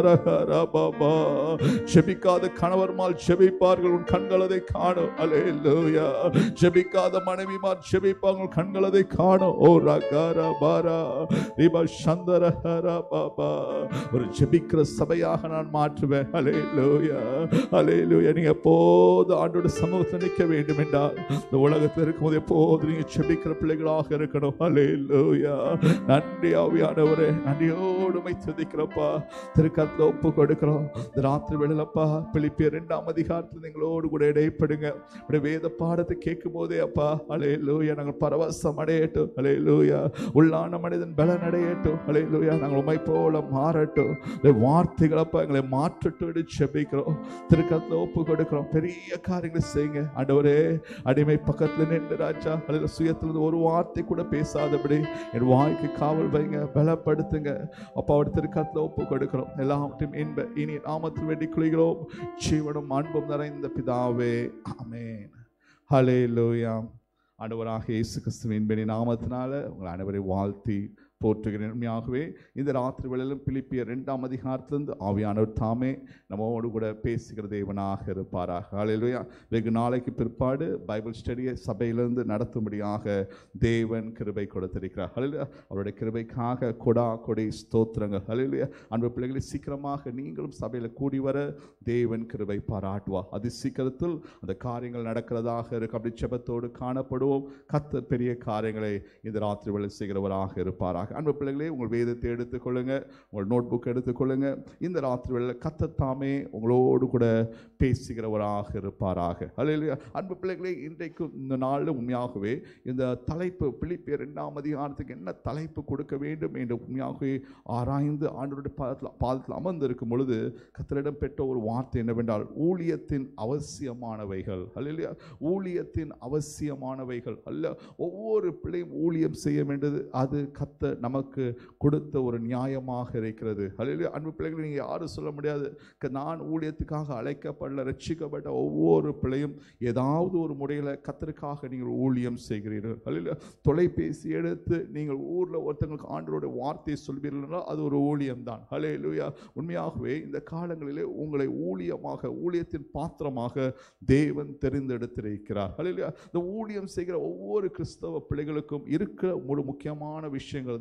Speaker 1: சந்தரகரபா செபிக்காத கணவர்மால் செபிப்பார்கள் உன் கண்கள் அதை காணும் அலே லூயா ஜெபிக்காத மனைவிமார் ஜெபிப்பாங்க உன் கண்கள் அதை காணும் ஓ ரகர பாரா ரிபா சந்தர ஹர பாபா ஒரு ஜெபிக்கிற சபையாக நான் மாற்றுவேன் அலே லூயா அலே லூயா நீங்க எப்போது ஆண்டோட சமூகத்தில் நிற்க வேண்டும் என்றால் இந்த உலகத்தில் இருக்கும்போது எப்போது நீங்க ஜெபிக்கிற பிள்ளைகளாக இருக்கணும் அலே லூயா நன்றி ஆவியானவரே நன்றியோடு மை துதிக்கிறப்பா திருக்கத்தில் ஒப்பு கொடுக்கிறோம் இந்த ராத்திரி வேளையிலப்பா பிலிப்பியர் இரண்டாம் அதிகாரத்தில் எங்களோடு கூட இடைப்படுங்க இப்படி வேத பாடத்தை கேட்கும் போதே அப்பா அலே லூயா நாங்கள் பரவசம் அடையட்டும் அலே லூயா உள்ளான மனிதன் பலன் அடையட்டும் அலே லூயா நாங்கள் உமை போல மாறட்டும் இந்த வார்த்தைகள் அப்பா எங்களை மாற்றட்டும் என்று செபிக்கிறோம் திருக்கத்தில் ஒப்பு கொடுக்கிறோம் பெரிய காரியங்களை செய்யுங்க ஆண்டவரே அடிமை பக்கத்தில் நின்று ராஜா அதில் சுயத்தில் ஒரு வார்த்தை கூட பேசாதபடி என் வாய்க்கு காவல் வைங்க பலப்படுத்துங்க அப்பா அவர் திருக்கத்தில் ஒப்பு கொடுக்கிறோம் எல்லாவற்றையும் இன்ப இனி நாமத்தில் வேண்டிக் கொள்கிறோம் ஜீவனும் அன்பும் நிறைந்த பிதாவே ஆமென் ஹலே லூயா ஆண்டவராக இயேசு கிறிஸ்துவின் பெரிய நாமத்தினால உங்கள் அனைவரை வாழ்த்தி போற்றுகிறேன் உண்மையாகவே இந்த ராத்திரி வேளையிலும் பிலிப்பியர் இரண்டாம் அதிகாரத்திலிருந்து ஆவியானவர் தாமே நம்மோடு கூட பேசுகிற தேவனாக இருப்பாராக ஹalleluya வெகு நாளைக்கு பிற்பாடு பைபிள் ஸ்டடியை சபையிலிருந்து நடத்தும்படியாக தேவன் கிருபை கொடுத்திருக்கிறார் ஹalleluya அவருடைய கிருபைக்காக கொடா கொடை ஸ்தோத்திரங்கள் ஹalleluya அன்பு பிள்ளைகளை சீக்கிரமாக நீங்களும் சபையில் கூடி வர தேவன் கிருபை பாராட்டுவா அது சீக்கிரத்தில் அந்த காரியங்கள் நடக்கிறதாக இருக்கு அப்படி ஜெபத்தோடு காணப்படுவோம் கத்தர் பெரிய காரியங்களை இந்த ராத்திரி வேலை செய்கிறவராக இருப்பாராக அன்பு பிள்ளைகளே உங்கள் வேதத்தை எடுத்துக்கொள்ளுங்க உங்கள் நோட் புக் எடுத்துக்கொள்ளுங்க இந்த ராத்திரி வேளையில் கத்தர் தாமே உங்களோடு கூட பேசுகிறவராக இருப்பாராக அல்ல அன்பு பிள்ளைகளே இன்றைக்கு இந்த நாளில் உண்மையாகவே இந்த தலைப்பு பிலிப்பியர் இரண்டாம் அதிகாரத்துக்கு என்ன தலைப்பு கொடுக்க வேண்டும் என்று உண்மையாகவே ஆராய்ந்து ஆண்டோடைய பாதத்தில் பாதத்தில் அமர்ந்திருக்கும் பொழுது கத்தரிடம் பெற்ற ஒரு வார்த்தை என்னவென்றால் ஊழியத்தின் அவசியமானவைகள் அல்ல ஊழியத்தின் அவசியமானவைகள் அல்ல ஒவ்வொரு பிள்ளையும் ஊழியம் செய்ய வேண்டியது அது கத்த நமக்கு கொடுத்த ஒரு நியாயமாக இருக்கிறது அல்ல அன்பு பிள்ளைகளை நீங்கள் யாரும் சொல்ல முடியாது க- நான் ஊழியத்துக்காக அழைக்கப்படல ரட்சிக்கப்பட்ட ஒவ்வொரு பிள்ளையும் ஏதாவது ஒரு முறையில் கத்தருக்காக நீங்கள் ஊழியம் செய்கிறீர்கள் அல்ல தொலைபேசி எடுத்து நீங்கள் ஊரில் ஒருத்தங்களுக்கு ஆண்டவருடைய வார்த்தையை சொல்வீர்கள் என்றால் அது ஒரு ஊழியம் தான் ஹலே உண்மையாகவே இந்த காலங்களிலே உங்களை ஊழியமாக ஊழியத்தின் பாத்திரமாக தேவன் தெரிந்தெடுத்திருக்கிறார் ஹலே இந்த ஊழியம் செய்கிற ஒவ்வொரு கிறிஸ்தவ பிள்ளைகளுக்கும் இருக்கிற ஒரு முக்கியமான விஷயங்கள்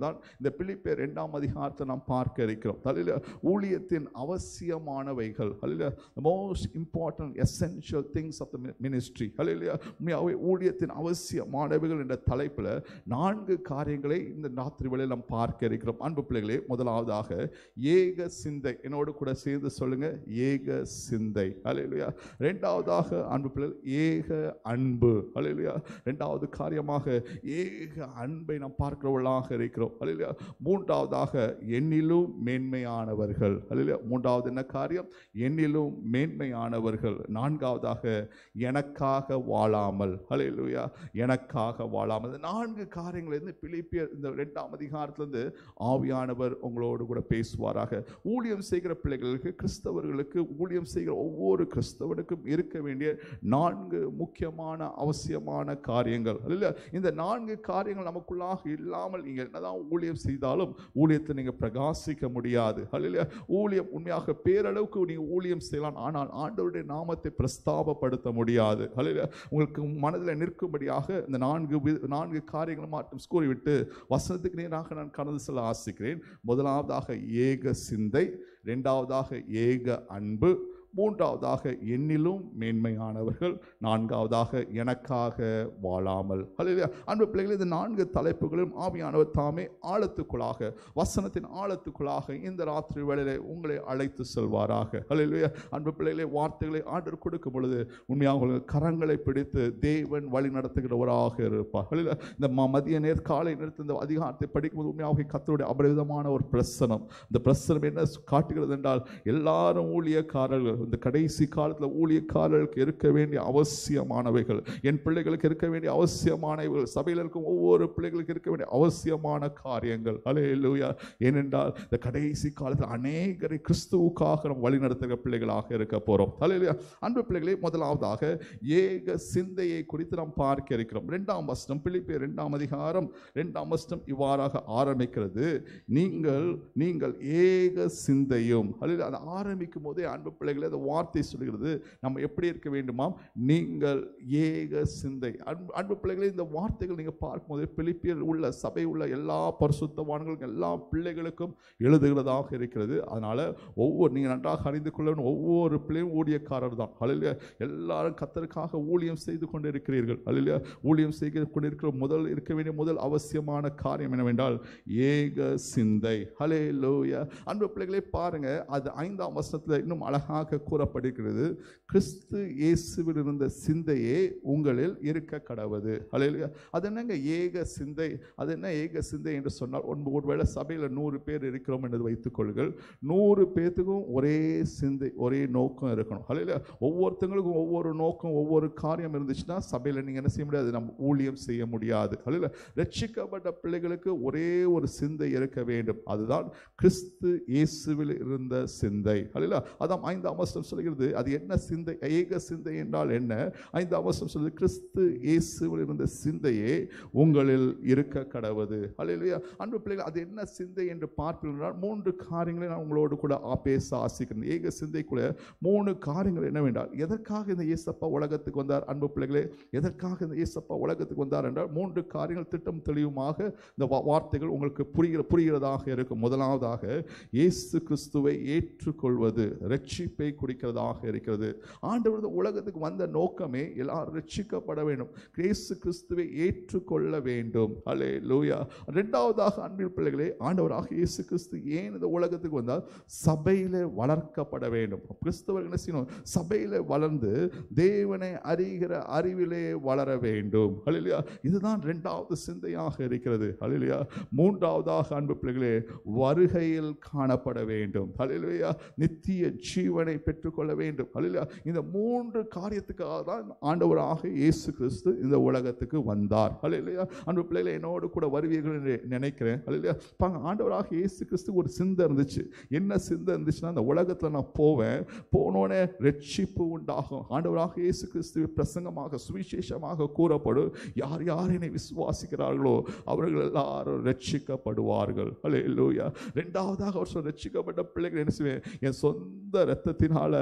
Speaker 1: தான் இந்த பிலிப்பேர் இரண்டாம் அதிகாரத்தை நாம் பார்க்க இருக்கிறோம் தலையில் ஊழியத்தின் அவசியமானவைகள் அல்ல most important essential things of the ministry அல்ல உண்மையாகவே ஊழியத்தின் அவசியமானவைகள் என்ற தலைப்பில் நான்கு காரியங்களை இந்த ராத்திரி வேளையில் நாம் பார்க்க இருக்கிறோம் அன்பு பிள்ளைகளே முதலாவதாக ஏக சிந்தை என்னோடு கூட சேர்ந்து சொல்லுங்க ஏக சிந்தை அல்லையா ரெண்டாவதாக அன்பு பிள்ளைகள் ஏக அன்பு அல்லையா ரெண்டாவது காரியமாக ஏக அன்பை நாம் பார்க்கிறவர்களாக இருக்கிறோம் அல்லையா மூன்றாவதாக எண்ணிலும் மேன்மையானவர்கள் அல்லையா மூன்றாவது என்ன காரியம் எண்ணிலும் மேன்மையானவர்கள் நான்காவதாக எனக்காக வாழாமல் அல்லையா எனக்காக வாழாமல் இந்த நான்கு காரியங்களிலிருந்து பிலிப்பியர் இந்த ரெண்டாம் அதிகாரத்திலிருந்து ஆவியானவர் உங்களோடு கூட பேசுவாராக ஊழியம் செய்கிற பிள்ளைகளுக்கு கிறிஸ்தவர்களுக்கு ஊழியம் செய்கிற ஒவ்வொரு கிறிஸ்தவனுக்கும் இருக்க வேண்டிய நான்கு முக்கியமான அவசியமான காரியங்கள் இல்ல இந்த நான்கு காரியங்கள் நமக்குள்ளாக இல்லாமல் நீங்கள் என்னதான் ஊழியம் செய்தாலும் ஊழியத்தை நீங்கள் பிரகாசிக்க முடியாது அல்ல ஊழியம் உண்மையாக பேரளவுக்கு நீங்கள் ஊழியம் செய்யலாம் ஆனால் ஆண்டவருடைய நாமத்தை பிரஸ்தாபப்படுத்த முடியாது அல்ல உங்களுக்கு மனதில் நிற்கும்படியாக இந்த நான்கு வி- நான்கு காரியங்களை மட்டும் கூறிவிட்டு வசனத்துக்கு நேராக நான் கடந்து செல்ல ஆசிக்கிறேன் முதலாவதாக ஏக சிந்தை இரண்டாவதாக ஏக அன்பு மூன்றாவதாக என்னிலும் மேன்மையானவர்கள் நான்காவதாக எனக்காக வாழாமல் அல்லையா அன்பு பிள்ளைகள் இந்த நான்கு தலைப்புகளும் ஆவியானவர் தாமே ஆழத்துக்குள்ளாக வசனத்தின் ஆழத்துக்குள்ளாக இந்த ராத்திரி வேளையிலே உங்களை அழைத்து செல்வாராக அல்லையா அன்பு பிள்ளைகளே வார்த்தைகளை ஆண்டர் கொடுக்கும் பொழுது உண்மையாக உங்கள் கரங்களை பிடித்து தேவன் வழி நடத்துகிறவராக இருப்பார் அல்லையா இந்த ம- மதிய நேர் காலை நேரத்தில் இந்த அதிகாரத்தை படிக்கும்போது உண்மையாக கத்தருடைய அபரிதமான ஒரு பிரசனம் இந்த பிரசனம் என்ன காட்டுகிறது என்றால் எல்லாரும் ஊழியக்காரர்கள் இந்த கடைசி காலத்தில் ஊழியக்காரர்களுக்கு இருக்க வேண்டிய அவசியமானவைகள் என் பிள்ளைகளுக்கு இருக்க வேண்டிய அவசியமானவைகள் சபையில் இருக்கும் ஒவ்வொரு பிள்ளைகளுக்கு இருக்க வேண்டிய அவசியமான காரியங்கள் அல்லேலூயா ஏனென்றால் இந்த கடைசி காலத்தில் அநேகரை கிறிஸ்துவுக்காக நம்ம வழிநடத்துகிற பிள்ளைகளாக இருக்க போகிறோம் அல்லேலூயா அன்பு பிள்ளைகளே முதலாவதாக ஏக சிந்தையை குறித்து நாம் பார்க்க இருக்கிறோம் இரண்டாம் வசனம் பிலிப்பியர் இரண்டாம் அதிகாரம் இரண்டாம் வசனம் இவ்வாறாக ஆரம்பிக்கிறது நீங்கள் நீங்கள் ஏக சிந்தையும் அல்லது அதை ஆரம்பிக்கும் போதே அன்பு பிள்ளைகளே அந்த வார்த்தை சொல்கிறது நம்ம எப்படி இருக்க வேண்டுமாம் நீங்கள் ஏக சிந்தை அன்பு அன்பு பிள்ளைகளே இந்த வார்த்தைகள் நீங்கள் பார்க்கும்போது பிலிப்பியர் உள்ள சபை உள்ள எல்லா பரிசுத்தவான்களுக்கும் எல்லா பிள்ளைகளுக்கும் எழுதுகிறதாக இருக்கிறது அதனால ஒவ்வொரு நீங்கள் நன்றாக அறிந்து கொள்ள வேண்டும், ஒவ்வொரு பிள்ளையும் ஊழியக்காரர் தான் அழில எல்லாரும் கத்தருக்காக ஊழியம் செய்து கொண்டு இருக்கிறீர்கள் அழில ஊழியம் செய்து கொண்டிருக்கிற முதல் இருக்க வேண்டிய முதல் அவசியமான காரியம் என்னவென்றால் ஏக சிந்தை ஹலே லோயா அன்பு பிள்ளைகளே பாருங்க அது ஐந்தாம் வசனத்தில் இன்னும் அழகாக கூறப்படுகிறது கிறிஸ்து இயேசுவில் இருந்த சிந்தையே உங்களில் இருக்க கடவுது ஹalleluya அது என்னங்க ஏக சிந்தை அது என்ன ஏக சிந்தை என்று சொன்னால் ஒன்பது ஒருவேளை சபையில் நூறு பேர் இருக்கிறோம் என்று வைத்துக் கொள்ளுங்கள் நூறு பேர்த்துக்கும் ஒரே சிந்தை ஒரே நோக்கம் இருக்கணும் ஹalleluya ஒவ்வொருத்தங்களுக்கும் ஒவ்வொரு நோக்கம் ஒவ்வொரு காரியம் இருந்துச்சுன்னா சபையில் நீங்கள் என்ன செய்ய முடியாது நம்ம ஊழியம் செய்ய முடியாது ஹalleluya ரட்சிக்கப்பட்ட பிள்ளைகளுக்கு ஒரே ஒரு சிந்தை இருக்க வேண்டும் அதுதான் கிறிஸ்து இயேசுவில் இருந்த சிந்தை ஹalleluya அதான் ஐந்தாம் வசனம் சொல்கிறது அது என்ன சிந்தை ஏக சிந்தை என்றால் என்ன ஐந்தாம் வசனம் சொல்கிறது கிறிஸ்து இயேசுவில் இருந்த சிந்தையே உங்களில் இருக்க கடவுது ஹalleluya அன்பு பிள்ளைகள் அது என்ன சிந்தை என்று பார்ப்பீர்கள் மூன்று காரியங்களை நான் உங்களோடு கூட ஆ- பேச ஆசிக்கிறேன் ஏக சிந்தைக்குள்ள மூணு காரியங்கள் என்னவென்றால் எதற்காக இந்த இயேசப்பா உலகத்துக்கு வந்தார் அன்பு பிள்ளைகளே எதற்காக இந்த இயேசப்பா உலகத்துக்கு வந்தார் என்றால் மூன்று காரியங்கள் திட்டம் தெளிவுமாக இந்த வா- வார்த்தைகள் உங்களுக்கு புரிகிற புரிகிறதாக இருக்கும் முதலாவதாக இயேசு கிறிஸ்துவை ஏற்றுக்கொள்வது ரட்சிப்பை குறிக்கிறதாக இருக்கிறது ஆண்டவர் இந்த உலகத்துக்கு வந்த நோக்கமே எல்லாரும் ரட்சிக்கப்பட வேண்டும் இயேசு கிறிஸ்துவை ஏற்றுக்கொள்ள வேண்டும் அலே லூயா ரெண்டாவதாக அன்பில் பிள்ளைகளே ஆண்டவராக இயேசு கிறிஸ்து ஏன் இந்த உலகத்துக்கு வந்தால் சபையிலே வளர்க்கப்பட வேண்டும் கிறிஸ்தவர்கள் என்ன செய்யணும் சபையிலே வளர்ந்து தேவனை அறிகிற அறிவிலே வளர வேண்டும் ஹalleluya இதுதான் இரண்டாவது சிந்தையாக இருக்கிறது ஹalleluya மூன்றாவதாக அன்பு பிள்ளைகளே வருகையில் காணப்பட வேண்டும் ஹalleluya நித்திய ஜீவனை பெற்றுக்கொள்ள வேண்டும் ஹalleluya இந்த மூன்று காரியத்துக்காக தான் ஆண்டவராக இயேசு கிறிஸ்து இந்த உலகத்துக்கு வந்தார் ஹalleluya அன்பு பிள்ளைகளே என்னோடு கூட வருவீர்கள் என்று நினைக்கிறேன் ஹalleluya பாங்க ஆண்டவராக இயேசு கிறிஸ்து ஒரு சிந்தை இருந்துச்சு என்ன சிந்தை இருந்துச்சுன்னா அந்த உலகத்துல நான் போவேன் போனோடனே ரட்சிப்பு உண்டாகும் ஆண்டவராக இயேசு கிறிஸ்துவை பிரசங்கமாக சுவிசேஷமாக கூறப்படும் யார் யார் என்னை விசுவாசிக்கிறார்களோ அவர்கள் எல்லாரும் ரட்சிக்கப்படுவார்கள் அல்லேலூயா ரெண்டாவதாக அவர் சொன்ன ரட்சிக்கப்பட்ட பிள்ளைகள் என்ன செய்வேன் என் சொந்த ரத்தத்தினால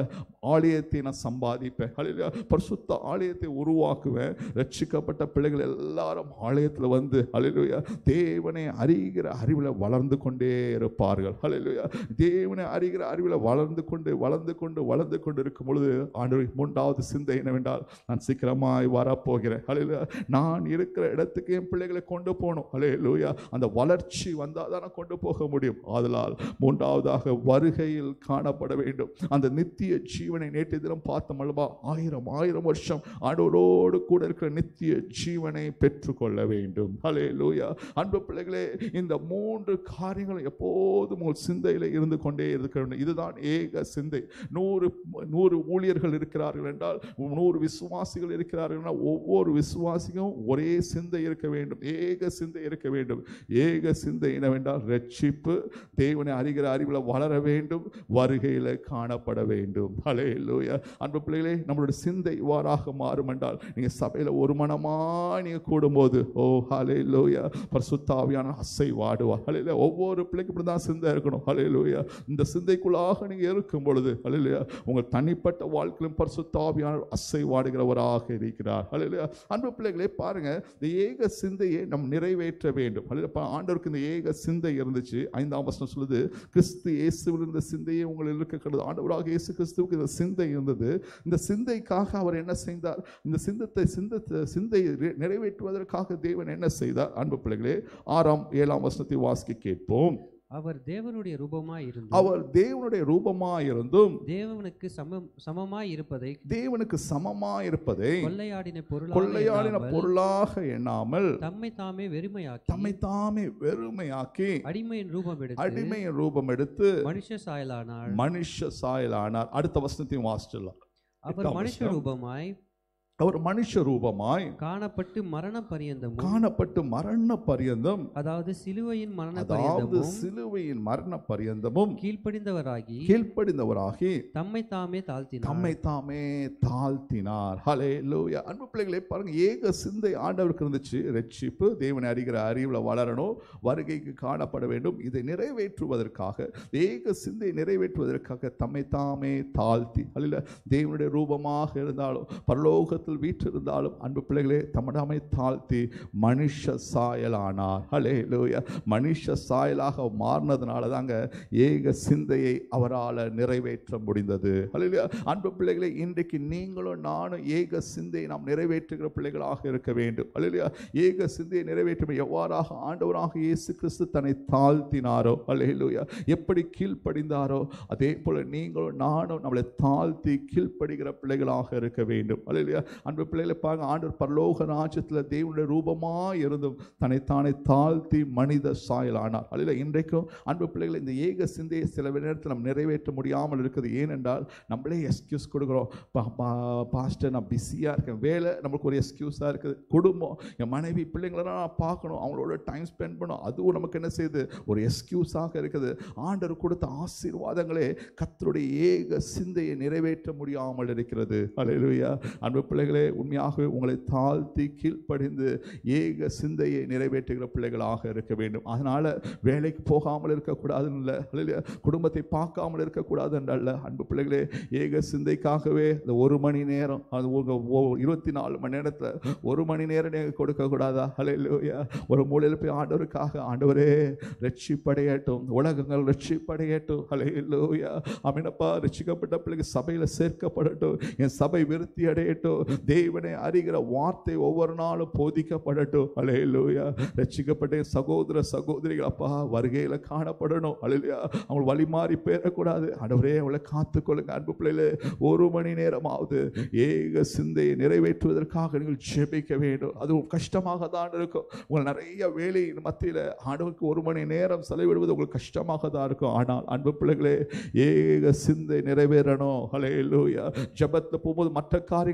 Speaker 1: ஆலயத்தை நான் சம்பாதிப்பேன் ஹalleluya பரிசுத்த ஆலயத்தை உருவாக்குவேன் ரட்சிக்கப்பட்ட பிள்ளைகள் எல்லாரும் ஆலயத்தில் வந்து ஹalleluya தேவனை அறிகிற அறிவில் வளர்ந்து கொண்டே இருப்பார்கள் ஹalleluya தேவனை அறிகிற அறிவில் வளர்ந்து கொண்டு வளர்ந்து கொண்டு வளர்ந்து கொண்டு இருக்கும் பொழுது ஆண்டு மூன்றாவது சிந்தை என்னவென்றால் நான் சீக்கிரமாய் வரப்போகிறேன் ஹalleluya நான் இருக்கிற இடத்துக்கு என் பிள்ளைகளை கொண்டு போகணும் ஹalleluya அந்த வளர்ச்சி வந்தால் தான் நான் கொண்டு போக முடியும் ஆதலால் மூன்றாவதாக வருகையில் காணப்பட வேண்டும் அந்த நித்திய ஜீவனை நேற்று தினம் பார்த்தோம் அல்லவா ஆயிரம் ஆயிரம் வருஷம் ஆண்டவரோடு கூட இருக்கிற நித்திய ஜீவனை பெற்றுக்கொள்ள வேண்டும் ஹalleluya அன்பு பிள்ளைகளே இந்த மூன்று காரியங்களும் எப்போதும் உங்கள் சிந்தையில் இருந்து கொண்டே இருக்க வேண்டும் இதுதான் ஏக சிந்தை நூறு நூறு ஊழியர்கள் இருக்கிறார்கள் என்றால் நூறு விசுவாசிகள் இருக்கிறார்கள் என்றால் ஒவ்வொரு விசுவாசிக்கும் ஒரே சிந்தை இருக்க வேண்டும் ஏக சிந்தை இருக்க வேண்டும் ஏக சிந்தை என்னவென்றால் ரட்சிப்பு தேவனை அறிகிற அறிவில் வளர வேண்டும் வருகையில் காணப்பட வேண்டும் ஹலே லூயா அன்பு பிள்ளைகளே நம்மளுடைய சிந்தை இவ்வாறாக மாறும் என்றால் நீங்கள் சபையில் ஒரு மனமாக நீங்கள் கூடும்போது ஓ ஹலே லூயா பரிசுத்தாவியான அசை வாடுவா ஹலே ஒவ்வொரு பிள்ளைக்கு இப்படி தான் சிந்தை இருக்கணும் ஹலே லூயா இந்த சிந்தைக்குள்ளாக நீங்கள் இருக்கும் பொழுது ஹலே உங்கள் தனிப்பட்ட வாழ்க்கையிலும் பரிசுத்தாவியான அசை வாடுகிறவராக இருக்கிறார் ஹலே அன்பு பிள்ளைகளே பாருங்க இந்த ஏக சிந்தையை நம் நிறைவேற்ற வேண்டும் ஹலே ஆண்டவருக்கு இந்த ஏக சிந்தை இருந்துச்சு ஐந்தாம் வசனம் சொல்லுது கிறிஸ்து இயேசுவில் இருந்த சிந்தையே உங்களில் இருக்கிறது ஆண்டவராக இயேசு கிறிஸ்துவுக்கு இந்த சிந்தை இருந்தது இந்த சிந்தைக்காக அவர் என்ன செய்தார் இந்த சிந்தத்தை சிந்தத்தை சிந்தை நிறைவேற்றுவதற்காக தேவன் என்ன செய்தார் அன்பு பிள்ளைகளே ஆறாம் ஏழாம் வசனத்தை வாசிக்க கேட்போம்
Speaker 3: அவர் தேவனுடைய ரூபமாய் இருந்து
Speaker 1: அவர் தேவனுடைய ரூபமாயிருந்தும்
Speaker 3: தேவனுக்கு சமம் சமமாய் இருப்பதை
Speaker 1: தேவனுக்கு சமமாயிருப்பதை
Speaker 3: கொள்ளையாடின பொருளாக
Speaker 1: கொள்ளையாடின
Speaker 3: எண்ணாமல்,
Speaker 1: பொருளாக எண்ணாமல்
Speaker 3: தம்மை தாமே வெறுமையாக்கி
Speaker 1: தம்மை தாமே வெறுமையாக்கி
Speaker 3: அடிமையின் ரூபம் எடுத்து
Speaker 1: அடிமையின் ரூபம் எடுத்து
Speaker 3: மனுஷ சாயலானார்
Speaker 1: மனுஷ சாயலானார் அடுத்த வசனத்தையும் வாசிச்சிடலாம்
Speaker 3: அவர்
Speaker 1: எட்டாம்
Speaker 3: மனுஷ
Speaker 1: வசனம்.
Speaker 3: ரூபமாய்
Speaker 1: அவர் மனுஷ ரூபமாய்
Speaker 3: காணப்பட்டு மரண பரியந்தமும்
Speaker 1: காணப்பட்டு மரண பரியந்தம்
Speaker 3: அதாவது சிலுவையின் மரண
Speaker 1: அதாவது
Speaker 3: பரியந்தமும்
Speaker 1: சிலுவையின் மரண பரியந்தமும்
Speaker 3: கீழ்ப்படிந்தவராகி
Speaker 1: கீழ்ப்படிந்தவராகி
Speaker 3: தம்மை தாமே தாழ்த்தினார்
Speaker 1: தம்மை தாமே தாழ்த்தினார் ஹலே லூயா அன்பு பிள்ளைகளே பாருங்க ஏக சிந்தை ஆண்டவருக்கு இருந்துச்சு ரட்சிப்பு தேவனை அறிகிற அறிவில் வளரணும் வருகைக்கு காணப்பட வேண்டும் இதை நிறைவேற்றுவதற்காக ஏக சிந்தை நிறைவேற்றுவதற்காக தம்மை தாமே தாழ்த்தி அல்ல தேவனுடைய ரூபமாக இருந்தாலும் பரலோகத்தில் வீற்றிருந்தாலும் அன்பு பிள்ளைகளே தம்மிடாமை தாழ்த்தி மனுஷ சாயலானார் ஹலே லூயா மனுஷ சாயலாக மாறினதுனால தாங்க ஏக சிந்தையை அவரால் நிறைவேற்ற முடிந்தது ஹalleluya அன்பு பிள்ளைகளே இன்றைக்கு நீங்களும் நானும் ஏக சிந்தையை நாம் நிறைவேற்றுகிற பிள்ளைகளாக இருக்க வேண்டும் ஹalleluya ஏக சிந்தையை நிறைவேற்றும் எவ்வாறாக ஆண்டவராக இயேசு கிறிஸ்து தன்னை தாழ்த்தினாரோ ஹalleluya எப்படி கீழ்ப்படிந்தாரோ அதே போல நீங்களும் நானும் நம்மளை தாழ்த்தி கீழ்ப்படுகிற பிள்ளைகளாக இருக்க வேண்டும் ஹalleluya அன்பு பிள்ளைகளை பாருங்க ஆண்டவர் பரலோக ராஜ்யத்தில் தேவனுடைய ரூபமாய் இருந்தும் தன்னைத்தானே தாழ்த்தி மனித சாயலானார் அல்ல இன்றைக்கும் அன்பு பிள்ளைகளை இந்த ஏக சிந்தையை சில நேரத்தில் நம்ம நிறைவேற்ற முடியாமல் இருக்குது ஏனென்றால் நம்மளே எக்ஸ்கியூஸ் கொடுக்குறோம் பா- பா- பாஸ்டர் நான் பிஸியாக இருக்கேன் வேலை நம்மளுக்கு ஒரு எக்ஸ்கியூஸாக இருக்குது குடும்பம் என் மனைவி பிள்ளைங்களை நான் பார்க்கணும் அவங்களோட டைம் ஸ்பெண்ட் பண்ணணும் அதுவும் நமக்கு என்ன செய்யுது ஒரு எக்ஸ்கியூஸாக இருக்குது ஆண்டவர் கொடுத்த ஆசீர்வாதங்களே கர்த்தருடைய ஏக சிந்தையை நிறைவேற்ற முடியாமல் இருக்கிறது அல்லேலூயா அன்பு பிள்ளைகளே உண்மையாகவே உங்களை தாழ்த்தி கீழ்ப்படிந்து ஏக சிந்தையை நிறைவேற்றுகிற பிள்ளைகளாக இருக்க வேண்டும் அதனால வேலைக்கு போகாமல் இருக்கக்கூடாதுன்னு இல்லை அல்லேலூயா குடும்பத்தை பார்க்காமல் இருக்கக்கூடாது என்றல்ல அன்பு பிள்ளைகளே ஏக சிந்தைக்காகவே இந்த ஒரு மணி நேரம் அது உங்கள் இருபத்தி நாலு மணி நேரத்தில் ஒரு மணி நேரம் நீங்கள் கொடுக்கக்கூடாதா அல்லேலூயா ஒரு மூலையில் போய் ஆண்டவருக்காக ஆண்டவரே ரட்சிப்படையட்டும் உலகங்கள் ரட்சிப்படையட்டும் அல்லேலூயா அமினப்பா ரட்சிக்கப்பட்ட பிள்ளைங்க சபையில் சேர்க்கப்படட்டும் என் சபை விருத்தி அடையட்டும் தேவனை அறிகிற வார்த்தை ஒவ்வொரு நாளும் போதிக்கப்படட்டும் அல்லேலூயா ரட்சிக்கப்பட்ட என் சகோதர சகோதரிகள் அப்பா வருகையில் காணப்படணும் அல்லேலூயா அவங்க வழி மாறி போயிடக்கூடாது ஆண்டவரே அவளை காத்துக்கொள்ளுங்க அன்பு பிள்ளைகளே ஒரு மணி நேரமாவது ஏக சிந்தையை நிறைவேற்றுவதற்காக நீங்கள் ஜெபிக்க வேண்டும் அது கஷ்டமாக தான் இருக்கும் உங்கள் நிறைய வேலையின் மத்தியில் ஆண்டவருக்கு ஒரு மணி நேரம் செலவிடுவது உங்களுக்கு கஷ்டமாக தான் இருக்கும் ஆனால் அன்பு பிள்ளைகளே ஏக சிந்தை நிறைவேறணும் ஹலே லூயா ஜபத்தில் போகும்போது மற்ற காரியங்களை நீங்கள்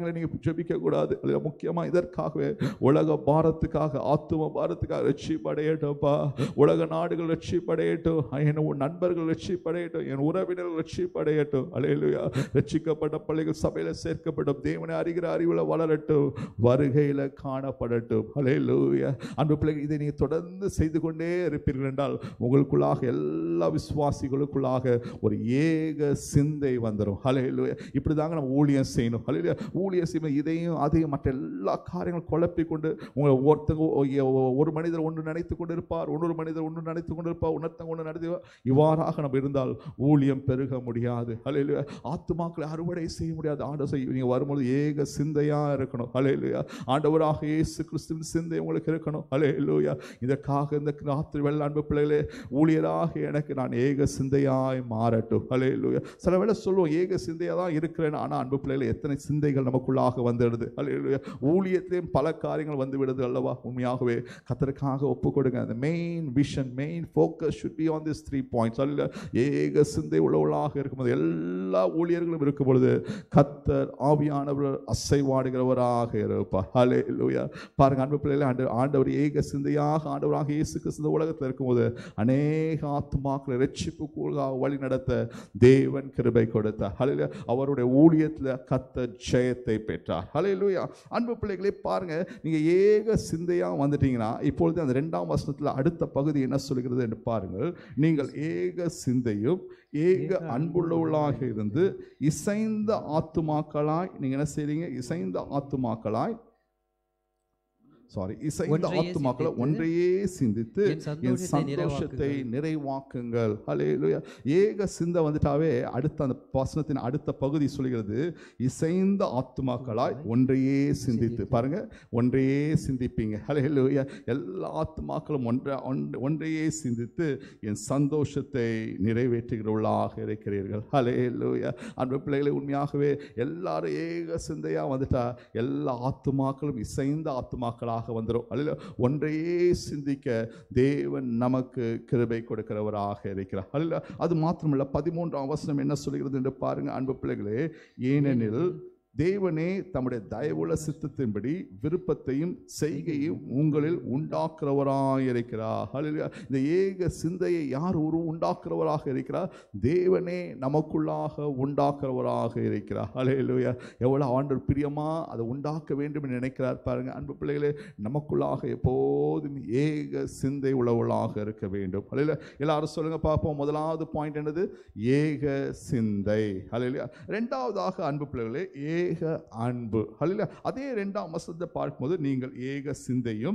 Speaker 1: ஜெபிக்க கூடாது அல்ல முக்கியமா இதற்காகவே உலக பாரத்துக்காக ஆத்தும பாரத்துக்காக ரட்சிப்படையட்டும்ப்பா உலக நாடுகள் ரட்சிப்படையட்டும் என் உன் நண்பர்கள் ரட்சிப்படையட்டும் என் உறவினர்கள் ரட்சிப்படையட்டும் அலையிலுயா ரட்சிக்கப்பட்ட பிள்ளைகள் சபையில சேர்க்கப்படும் தேவனை அறிகிற அறிவுல வளரட்டும் வருகையில காணப்படட்டும் அலையிலுயா அன்பு பிள்ளைகள் இதை நீங்க தொடர்ந்து செய்து கொண்டே இருப்பீர்கள் என்றால் உங்களுக்குள்ளாக எல்லா விசுவாசிகளுக்குள்ளாக ஒரு ஏக சிந்தை வந்துடும் ஹலையிலுயா இப்படி தாங்க நம்ம ஊழியம் செய்யணும் ஹலையிலுயா ஊழியம் செய்யும் இதையும் அதையும் மற்ற எல்லா காரியங்களும் குழப்பி கொண்டு உங்களை ஒருத்தங்க ஒ- ஒரு மனிதர் ஒன்று நினைத்து கொண்டு இருப்பார் இன்னொரு மனிதர் ஒன்று நினைத்து கொண்டு இருப்பார் உணர்த்தங்க ஒன்று நடத்தி இவ்வாறாக நம்ம இருந்தால் ஊழியம் பெருக முடியாது ஹலையிலுயா ஆத்துமாக்களை அறுவடை செய்ய முடியாது ஆண்டவர் செய்ய நீங்கள் வரும்போது ஏக சிந்தையா இருக்கணும் ஹலையிலுயா ஆண்டவராக இயேசு கிறிஸ்துவின் சிந்தை உங்களுக்கு இருக்கணும் ஹலையிலுயா இதற்காக இந்த ராத்திரி வெள்ள அன்பு பிள்ளைகளே ஊழியராக எனக்கு நான் ஏக சிந்தையாய் மாறட்டும் ஹலையிலுயா சில வேளை சொல்லுவோம் ஏக சிந்தையாக தான் இருக்கிறேன் ஆனால் அன்பு பிள்ளைகளை எத்தனை சிந்தைகள் நமக்குள்ளாக வந்துடுது ஹலையிலுயா ஊழியத்திலையும் பல காரியங்கள் வந்து விடுது அல்லவா உண்மையாகவே கத்தருக்காக ஒப்பு கொடுங்க அந்த main vision main focus should be on this three points அல்ல ஏக சிந்தை உள்ளவளாக இருக்கும்போது எல்லா ஊழியர்களும் இருக்கும் பொழுது கத்தர் ஆவியானவர் அசைவாடுகிறவராக இருப்பார் ஹலே லூயா பாருங்க அன்பு பிள்ளைகளை ஆண்டு ஆண்டவர் ஏக சிந்தையாக ஆண்டவராக இயேசு கிறிஸ்து இந்த உலகத்தில் இருக்கும்போது அநேக ஆத்துமாக்களை ரட்சிப்புக்குள்ளாக வழி நடத்த தேவன் கிருபை கொடுத்தார் ஹலே அவருடைய ஊழியத்தில் கத்த ஜெயத்தை பெற்றார் ஹலே லூயா அன்பு பிள்ளைகளே பாருங்க நீங்க ஏக சிந்தையா வந்துட்டீங்கன்னா இப்பொழுது அந்த ரெண்டாம் வசனத்தில் அடுத்த பகுதி என்ன சொல்கிறது என்று பாருங்கள் நீங்கள் ஏக சிந்தையும் ஏக அன்புள்ளவர்களாக இருந்து இசைந்த ஆத்துமாக்களாய் நீங்க என்ன செய்றீங்க இசைந்த ஆத்துமாக்களாய் சாரி இசைந்த
Speaker 3: ஒன்றையே
Speaker 1: ஆத்துமாக்களை
Speaker 3: சிந்தித்து,
Speaker 1: ஒன்றையே சிந்தித்து
Speaker 3: என்
Speaker 1: என்
Speaker 3: சந்தோஷத்தை
Speaker 1: சந்தோஷத்தை
Speaker 3: நிறைவாக்குங்கள்.
Speaker 1: நிறைவாக்குங்கள் ஹalleluya ஏக சிந்தை வந்துட்டாவே அடுத்த அந்த வசனத்தின் அடுத்த பகுதி சொல்கிறது இசைந்த ஆத்துமாக்களாய் ஒன்றையே சிந்தித்து பாருங்க ஒன்றையே சிந்திப்பீங்க ஹalleluya எல்லா ஆத்துமாக்களும் ஒன்றை ஒன்- ஒன்றையே சிந்தித்து என் சந்தோஷத்தை நிறைவேற்றுகிறவர்களாக இருக்கிறீர்கள் ஹalleluya அன்பு பிள்ளைகளை உண்மையாகவே எல்லாரும் ஏக சிந்தையா வந்துட்டா எல்லா ஆத்துமாக்களும் இசைந்த ஆத்துமாக்களாக வந்துடும் அல்ல ஒன்றையே சிந்திக்க தேவன் நமக்கு கிருபை கொடுக்கிறவராக இருக்கிறார் அல்ல அது மாத்திரமல்ல பதிமூன்றாம் வசனம் என்ன சொல்கிறது என்று பாருங்க அன்பு பிள்ளைகளே ஏனெனில் தேவனே தம்முடைய தயவுள்ள சித்தத்தின்படி விருப்பத்தையும் செய்கையும் உங்களில் உண்டாக்குறவராயிருக்கிறார் ஹalleluya இந்த ஏக சிந்தையை யார் ஒரு உண்டாக்குறவராக இருக்கிறார் தேவனே நமக்குள்ளாக உண்டாக்குறவராக இருக்கிறார் ஹalleluya எவ்வளவு ஆண்டவர் பிரியமா அதை உண்டாக்க வேண்டும் என்று நினைக்கிறார் பாருங்க அன்பு பிள்ளைகளே நமக்குள்ளாக எப்போதும் ஏக சிந்தை உள்ளவர்களாக இருக்க வேண்டும் ஹalleluya எல்லாரும் சொல்லுங்க பார்ப்போம் முதலாவது பாயிண்ட் என்னது ஏக சிந்தை ஹalleluya ரெண்டாவதாக அன்பு பிள்ளைகளே ஏக அன்பு ஹalleluya அதே ரெண்டாம் வசனத்தை பார்க்கும்போது நீங்கள் ஏக சிந்தையும்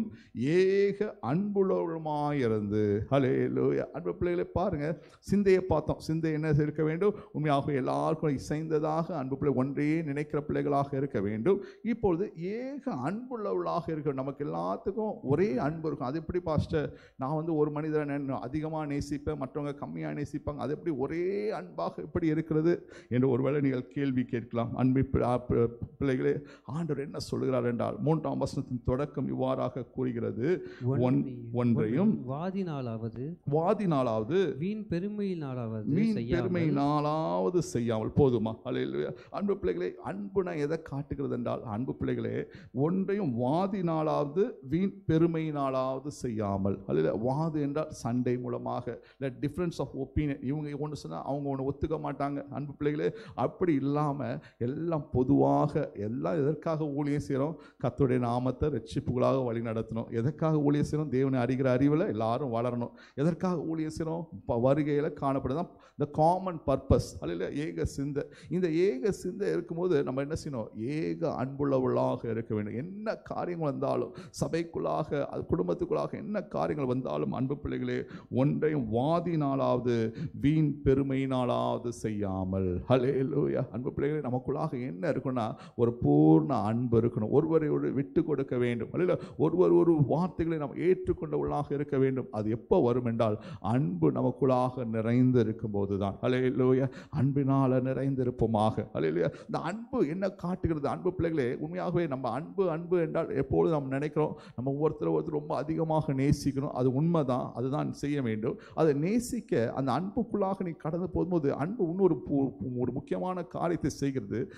Speaker 1: ஏக அன்புள்ளவருமாயிருந்து ஹalleluya அன்பு பிள்ளைகளை பாருங்க சிந்தையை பார்த்தோம் சிந்தை என்ன இருக்க வேண்டும் உண்மையாக எல்லாருக்கும் இசைந்ததாக அன்பு பிள்ளை ஒன்றையே நினைக்கிற பிள்ளைகளாக இருக்க வேண்டும் இப்பொழுது ஏக அன்புள்ளவர்களாக இருக்க நமக்கு எல்லாத்துக்கும் ஒரே அன்பு இருக்கும் அது எப்படி பாஸ்டர் நான் வந்து ஒரு மனிதரை நே- அதிகமா நேசிப்பேன் மற்றவங்க கம்மியா நேசிப்பாங்க அது எப்படி ஒரே அன்பாக எப்படி இருக்கிறது என்று ஒருவேளை நீங்கள் கேள்வி கேட்கலாம் அன்பு பி- ஆ, பி- பிள்ளைகளே ஆண்டவர் என்ன சொல்கிறார் என்றால் மூன்றாம் வசனத்தின் தொடக்கம் இவ்வாறாக கூறுகிறது ஒன்- ஒன்றையும்
Speaker 3: வாதினாலாவது
Speaker 1: வாதினாலாவது
Speaker 3: வீண் பெருமையினாலாவது
Speaker 1: மீன்
Speaker 3: செய்யாமல்
Speaker 1: பெருமையினாலாவது செய்யாமல் போதுமா அல்ல அன்பு பிள்ளைகளே அன்புனா எதை காட்டுகிறது என்றால் அன்பு பிள்ளைகளே ஒன்றையும் வாதினாலாவது வீண் பெருமையினாலாவது செய்யாமல் அல்ல வாது என்றால் சண்டை மூலமாக இல்லை டிஃப்ரென்ஸ் ஆஃப் ஒப்பீனியன் இவங்க ஒன்று சொன்னால் அவங்க ஒன்று ஒத்துக்க மாட்டாங்க அன்பு பிள்ளைகளே அப்படி இல்லாமல் எல்லாம் பொதுவாக எல்லாம் எதற்காக ஊழியம் செய்கிறோம் கர்த்தருடைய நாமத்தை ரட்சிப்புகளாக வழி நடத்தணும் எதற்காக ஊழியம் செய்கிறோம் தேவனை அறிகிற அறிவில் எல்லாரும் வளரணும் எதற்காக ஊழியம் செய்கிறோம் ப- வருகையில் காணப்படுதான் இந்த காமன் பர்பஸ் அல்ல ஏக சிந்தை இந்த ஏக சிந்தை இருக்கும்போது நம்ம என்ன செய்யணும் ஏக அன்புள்ளவர்களாக இருக்க வேண்டும் என்ன காரியங்கள் வந்தாலும் சபைக்குள்ளாக அது குடும்பத்துக்குள்ளாக என்ன காரியங்கள் வந்தாலும் அன்பு பிள்ளைகளே ஒன்றையும் வாதினாலாவது வீண் பெருமையினாலாவது செய்யாமல் ஹalleluya அன்பு பிள்ளைகளே நமக்குள்ளாக என்ன இருக்குன்னா ஒரு பூர்ண அன்பு இருக்கணும் ஒருவரை ஒரு விட்டு கொடுக்க வேண்டும் அல்ல ஒருவர் ஒரு வார்த்தைகளை நாம் ஏற்றுக்கொண்டவர்களாக இருக்க வேண்டும் அது எப்போ வரும் என்றால் அன்பு நமக்குள்ளாக நிறைந்து இருக்கும் போதுதான் ஹalleluya அன்பினால நிறைந்திருப்போமாக ஹalleluya இந்த அன்பு என்ன காட்டுகிறது அன்பு பிள்ளைகளே உண்மையாகவே நம்ம அன்பு அன்பு என்றால் எப்பொழுது நாம் நினைக்கிறோம் நம்ம ஒருத்தர் ஒருத்தர் ரொம்ப அதிகமாக நேசிக்கணும் அது உண்மைதான் அதுதான் செய்ய வேண்டும் அதை நேசிக்க அந்த அன்புக்குள்ளாக நீ கடந்து போகும்போது அன்பு இன்னொரு பு- ஒரு முக்கியமான காரியத்தை செய்கிறது அன்பு பிள்ளை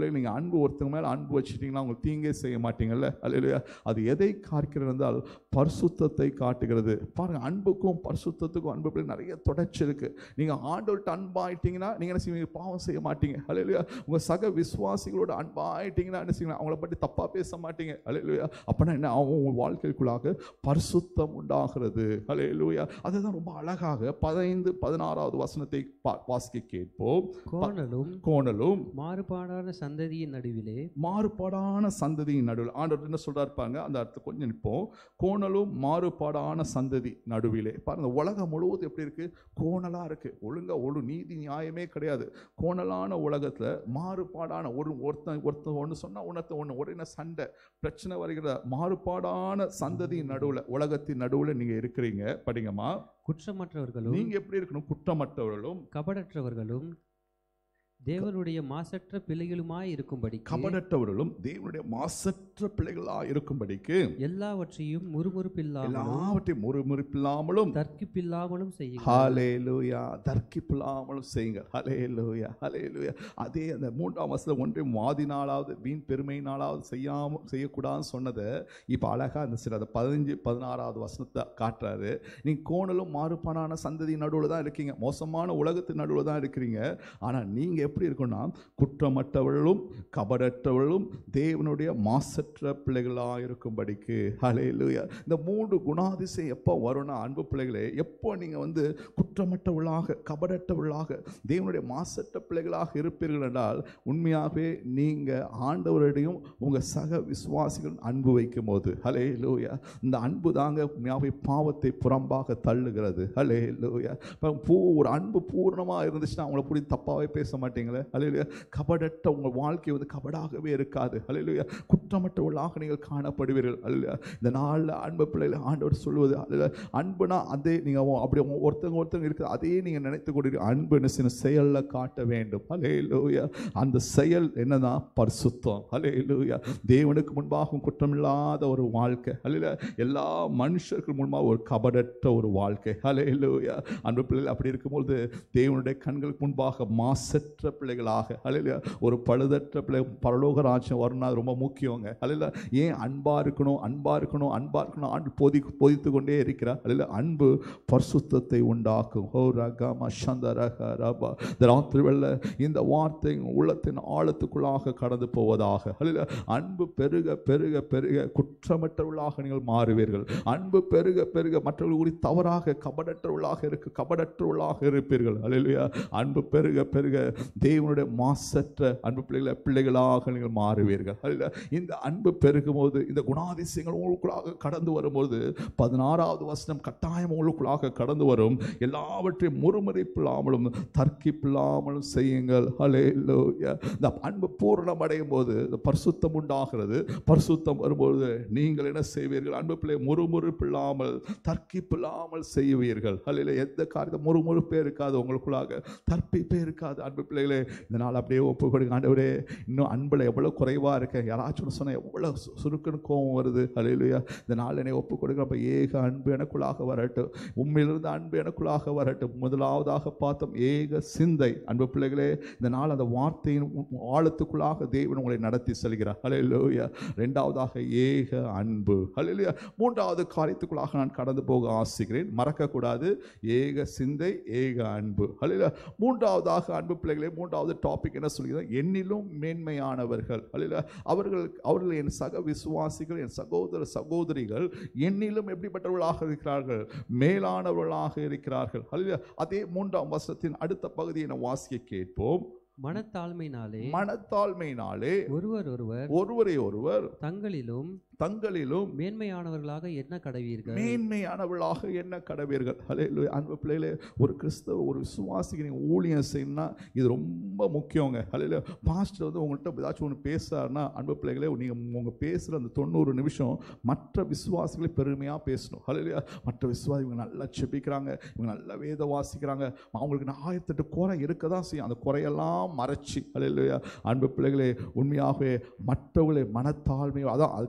Speaker 1: பிள்ளைகள் நீங்கள் அன்பு ஒருத்தங்க மேலே அன்பு வச்சுட்டீங்கன்னா உங்களுக்கு தீங்கே செய்ய மாட்டீங்கல்ல அல்லையா அது எதை காக்கிறது என்றால் பரிசுத்தத்தை காட்டுகிறது பாருங்க அன்புக்கும் பரிசுத்தத்துக்கும் அன்பு பிள்ளை நிறைய தொடர்ச்சி இருக்கு நீங்க ஆண்டவர்கிட்ட அன்பாயிட்டீங்கன்னா நீங்க என்ன செய்வீங்க பாவம் செய்ய மாட்டீங்க அல்லையா உங்க சக விசுவாசிகளோட அன்பாயிட்டீங்கன்னா என்ன செய்வீங்க அவங்கள பற்றி தப்பா பேச மாட்டீங்க அல்லையா அப்பனா என்ன ஆகும் உங்க வாழ்க்கைக்குள்ளாக பரிசுத்தம் உண்டாகிறது அல்லையா அதுதான் ரொம்ப அழகாக பதினைந்து பதினாறாவது வசனத்தை பா- வாசிக்க கேட்போம்
Speaker 3: கோணலும்
Speaker 1: கோணலும்
Speaker 3: மாறுபாடான சந்ததியின் நடுவிலே
Speaker 1: மாறுபாடான சந்ததியின் நடுவில் ஆண்டவர் என்ன சொல்றாரு பாருங்க அந்த அர்த்தம் கொஞ்சம் நிற்போம் கோணலும் மாறுபாடான சந்ததி நடுவிலே பாருங்க உலகம் முழுவதும் எப்படி இருக்கு கோணலா இருக்கு ஒழுங்கா ஒரு நீதி நியாயமே கிடையாது கோணலான உலகத்துல மாறுபாடான ஒரு ஒருத்தன் ஒருத்தன் ஒன்று சொன்னா உணர்த்த ஒன்று ஒரே என்ன சண்டை பிரச்சனை வருகிற மாறுபாடான சந்ததியின் நடுவுல உலகத்தின் நடுவுல நீங்க இருக்கிறீங்க படிங்கம்மா
Speaker 3: குற்றமற்றவர்களும்
Speaker 1: நீங்க எப்படி இருக்கணும் குற்றமற்றவர்களும்
Speaker 3: கபடற்றவர்களும் தேவனுடைய மாசற்ற பிள்ளைகளுமாய் இருக்கும்படி
Speaker 1: கபடற்றவர்களும் தேவனுடைய மாசற்ற பிள்ளைகளா இருக்கும்படிக்கு
Speaker 3: எல்லாவற்றையும் முறுமுறுப்பில்லாமலும்
Speaker 1: எல்லாவற்றையும் முறுமுறுப்பில்லாமலும்
Speaker 3: தர்க்கிப்பில்லாமலும் செய்யுங்கள்
Speaker 1: ஹalleluya தர்க்கிப்பில்லாமலும் செய்யுங்க ஹalleluya ஹalleluya அதே அந்த மூன்றாம் வசனம் ஒன்றையும் வாதினாலாவது வீண் பெருமையினாலாவது செய்யாம செய்யக்கூடாதுன்னு சொன்னதை இப்போ அழகா அந்த சில அந்த பதினஞ்சு பதினாறாவது வசனத்தை காட்டுறாரு நீ கோணலும் மாறுபாடான சந்ததி நடுவில் தான் இருக்கீங்க மோசமான உலகத்தின் நடுவில் தான் இருக்கிறீங்க ஆனால் நீங்கள் எப்படி இருக்கணும்னா குற்றமற்றவர்களும் கபடற்றவர்களும் தேவனுடைய மாசற்ற பிள்ளைகளாக இருக்கும்படிக்கு ஹalleluya இந்த மூன்று குணாதிசயம் எப்போ வரும்னா அன்பு பிள்ளைகளே எப்போ நீங்கள் வந்து குற்றமற்றவர்களாக கபடற்றவர்களாக தேவனுடைய மாசற்ற பிள்ளைகளாக இருப்பீர்கள் என்றால் உண்மையாகவே நீங்கள் ஆண்டவரிடையும் உங்கள் சக விசுவாசிகள் அன்பு வைக்கும் போது ஹலே லூயா இந்த அன்பு தாங்க உண்மையாகவே பாவத்தை புறம்பாக தள்ளுகிறது ஹலே லூயா பூ ஒரு அன்பு பூர்ணமாக இருந்துச்சுன்னா அவங்கள பிடி தப்பாகவே பேச மாட்டீங்களே ஹலே கபடற்ற உங்கள் வாழ்க்கை வந்து கபடாகவே இருக்காது ஹலே குற்றமற்றவர்களாக நீங்கள் காணப்படுவீர்கள் அல்ல இந்த நாளில் அன்பு பிள்ளைகள் ஆண்டவர் சொல்லுவது அல்ல அன்புனா அதே நீங்கள் அப்படி ஒருத்தங்க ஒருத்தங்க இருக்குது அதே நீங்கள் நினைத்து கொண்டு அன்பு என்ன செய்யணும் செயலில் காட்ட வேண்டும் ஹலே லூயா அந்த செயல் என்னதான் பரிசுத்தம் ஹலே லூயா தேவனுக்கு முன்பாகவும் குற்றமில்லாத ஒரு வாழ்க்கை அல்ல எல்லா மனுஷருக்கு முன்பாக ஒரு கபடற்ற ஒரு வாழ்க்கை ஹலே லூயா அன்பு பிள்ளைகள் அப்படி இருக்கும்போது தேவனுடைய கண்களுக்கு முன்பாக மாசற்ற பிள்ளைகளாக அல்ல ஒரு பழுதற்ற பிள்ளை பரலோக ராஜ்யம் வரணும் அது ரொம்ப முக்கியங்க அல்ல ஏன் அன்பா இருக்கணும் அன்பா இருக்கணும் அன்பா இருக்கணும் ஆண்டு போதி போதித்து கொண்டே இருக்கிறார் அல்ல அன்பு பரிசுத்தத்தை உண்டாக்கும் ஹோ ரகம சந்த ரக ரபா இந்த ராத்திரி வெள்ள இந்த வார்த்தை உங்கள் உள்ளத்தின் ஆழத்துக்குள்ளாக கடந்து போவதாக அல்ல அன்பு பெருக பெருக பெருக குற்றமற்றவர்களாக நீங்கள் மாறுவீர்கள் அன்பு பெருக பெருக மற்றவர்கள் கூறி தவறாக கபடற்றவர்களாக இருக்கு கபடற்றவர்களாக இருப்பீர்கள் அல்லையா அன்பு பெருக பெருக தேவனுடைய மாசற்ற அன்பு பிள்ளைகளை பிள்ளைகளாக நீங்கள் மாறுவீர்கள் அல்ல இந்த அன்பு பெருகும் போது இந்த குணாதிசயங்கள் உங்களுக்குள்ளாக கடந்து வரும்போது பதினாறாவது வசனம் கட்டாயம் உங்களுக்குள்ளாக கடந்து வரும் எல்லாவற்றையும் முறுமுறைப்பில்லாமலும் தர்க்கிப்பில்லாமலும் செய்யுங்கள் ஹலே இந்த அன்பு பூரணம் அடையும் போது இந்த பரிசுத்தம் உண்டாகிறது பரிசுத்தம் வரும்போது நீங்கள் என்ன செய்வீர்கள் அன்பு பிள்ளை முறுமுறுப்பில்லாமல் தர்க்கிப்பில்லாமல் செய்வீர்கள் ஹலே எந்த காரியத்தை முறுமுறுப்பே இருக்காது உங்களுக்குள்ளாக தற்பிப்பே இருக்காது அன்பு பிள்ளைகளே இந்த நாள் அப்படியே ஒப்பு கொடுங்க ஆண்டவரே இன்னும் அன்பில் எவ்வளோ குறைவாக இருக்கேன் யாராச்சும் ஒன்று சொன்னால் எவ்வளோ சு- சுருக்குன்னு கோவம் வருது ஹalleluya இந்த நாள் என்னை ஒப்பு கொடுங்க அப்போ ஏக அன்பு எனக்குள்ளாக வரட்டும் உண்மையிலிருந்து அன்பு எனக்குள்ளாக வரட்டும் முதலாவதாக பார்த்தோம் ஏக சிந்தை அன்பு பிள்ளைகளே இந்த நாள் அந்த வார்த்தையின் உ- ஆழத்துக்குள்ளாக தேவன் உங்களை நடத்தி செல்கிறார் ஹalleluya ரெண்டாவதாக ஏக அன்பு ஹalleluya மூன்றாவது காரியத்துக்குள்ளாக நான் கடந்து போக ஆசிக்கிறேன் மறக்கக்கூடாது ஏக சிந்தை ஏக அன்பு ஹalleluya மூன்றாவதாக அன்பு பிள்ளைகளே மூன்றாவது டாபிக் என்ன சொல்கிறது என்னிலும் மேன்மையானவர்கள் ஹalleluya அவர்கள் அவர்கள் என் சக விசுவாசிகள் என் சகோதர சகோதரிகள் என்னிலும் எப்படிப்பட்டவர்களாக இருக்கிறார்கள் மேலானவர்களாக இருக்கிறார்கள் ஹalleluya அதே மூன்றாம் வசனத்தின் அடுத்த பகுதியை நாம் வாசிக்க கேட்போம்
Speaker 3: மனத்தாழ்மையினாலே
Speaker 1: மனத்தாழ்மையினாலே
Speaker 3: ஒருவர் ஒருவர்
Speaker 1: ஒருவரை ஒருவர்
Speaker 3: தங்களிலும்
Speaker 1: தங்களிலும்
Speaker 3: மேன்மையானவர்களாக என்ன கடவீர்கள்
Speaker 1: மேன்மையானவர்களாக என்ன கடவீர்கள் ஹலே அன்பு பிள்ளைகளே ஒரு கிறிஸ்தவ ஒரு விசுவாசிக்கு நீங்கள் ஊழியம் செய்யணும்னா இது ரொம்ப முக்கியங்க ஹலே பாஸ்டர் வந்து உங்கள்கிட்ட ஏதாச்சும் ஒன்று பேசுறாருன்னா அன்பு பிள்ளைகளே நீங்கள் உங்கள் பேசுகிற அந்த தொண்ணூறு நிமிஷம் மற்ற விசுவாசிகளை பெருமையாக பேசணும் ஹலே மற்ற விசுவாசி இவங்க நல்லா செபிக்கிறாங்க இவங்க நல்லா வேத வாசிக்கிறாங்க அவங்களுக்கு ஆயிரத்தெட்டு குறை இருக்க தான் செய்யும் அந்த குறையெல்லாம் மறைச்சி ஹலே அன்பு பிள்ளைகளே உண்மையாகவே மற்றவர்களை மனத்தாழ்மை அதான் அதுங்க தான் மன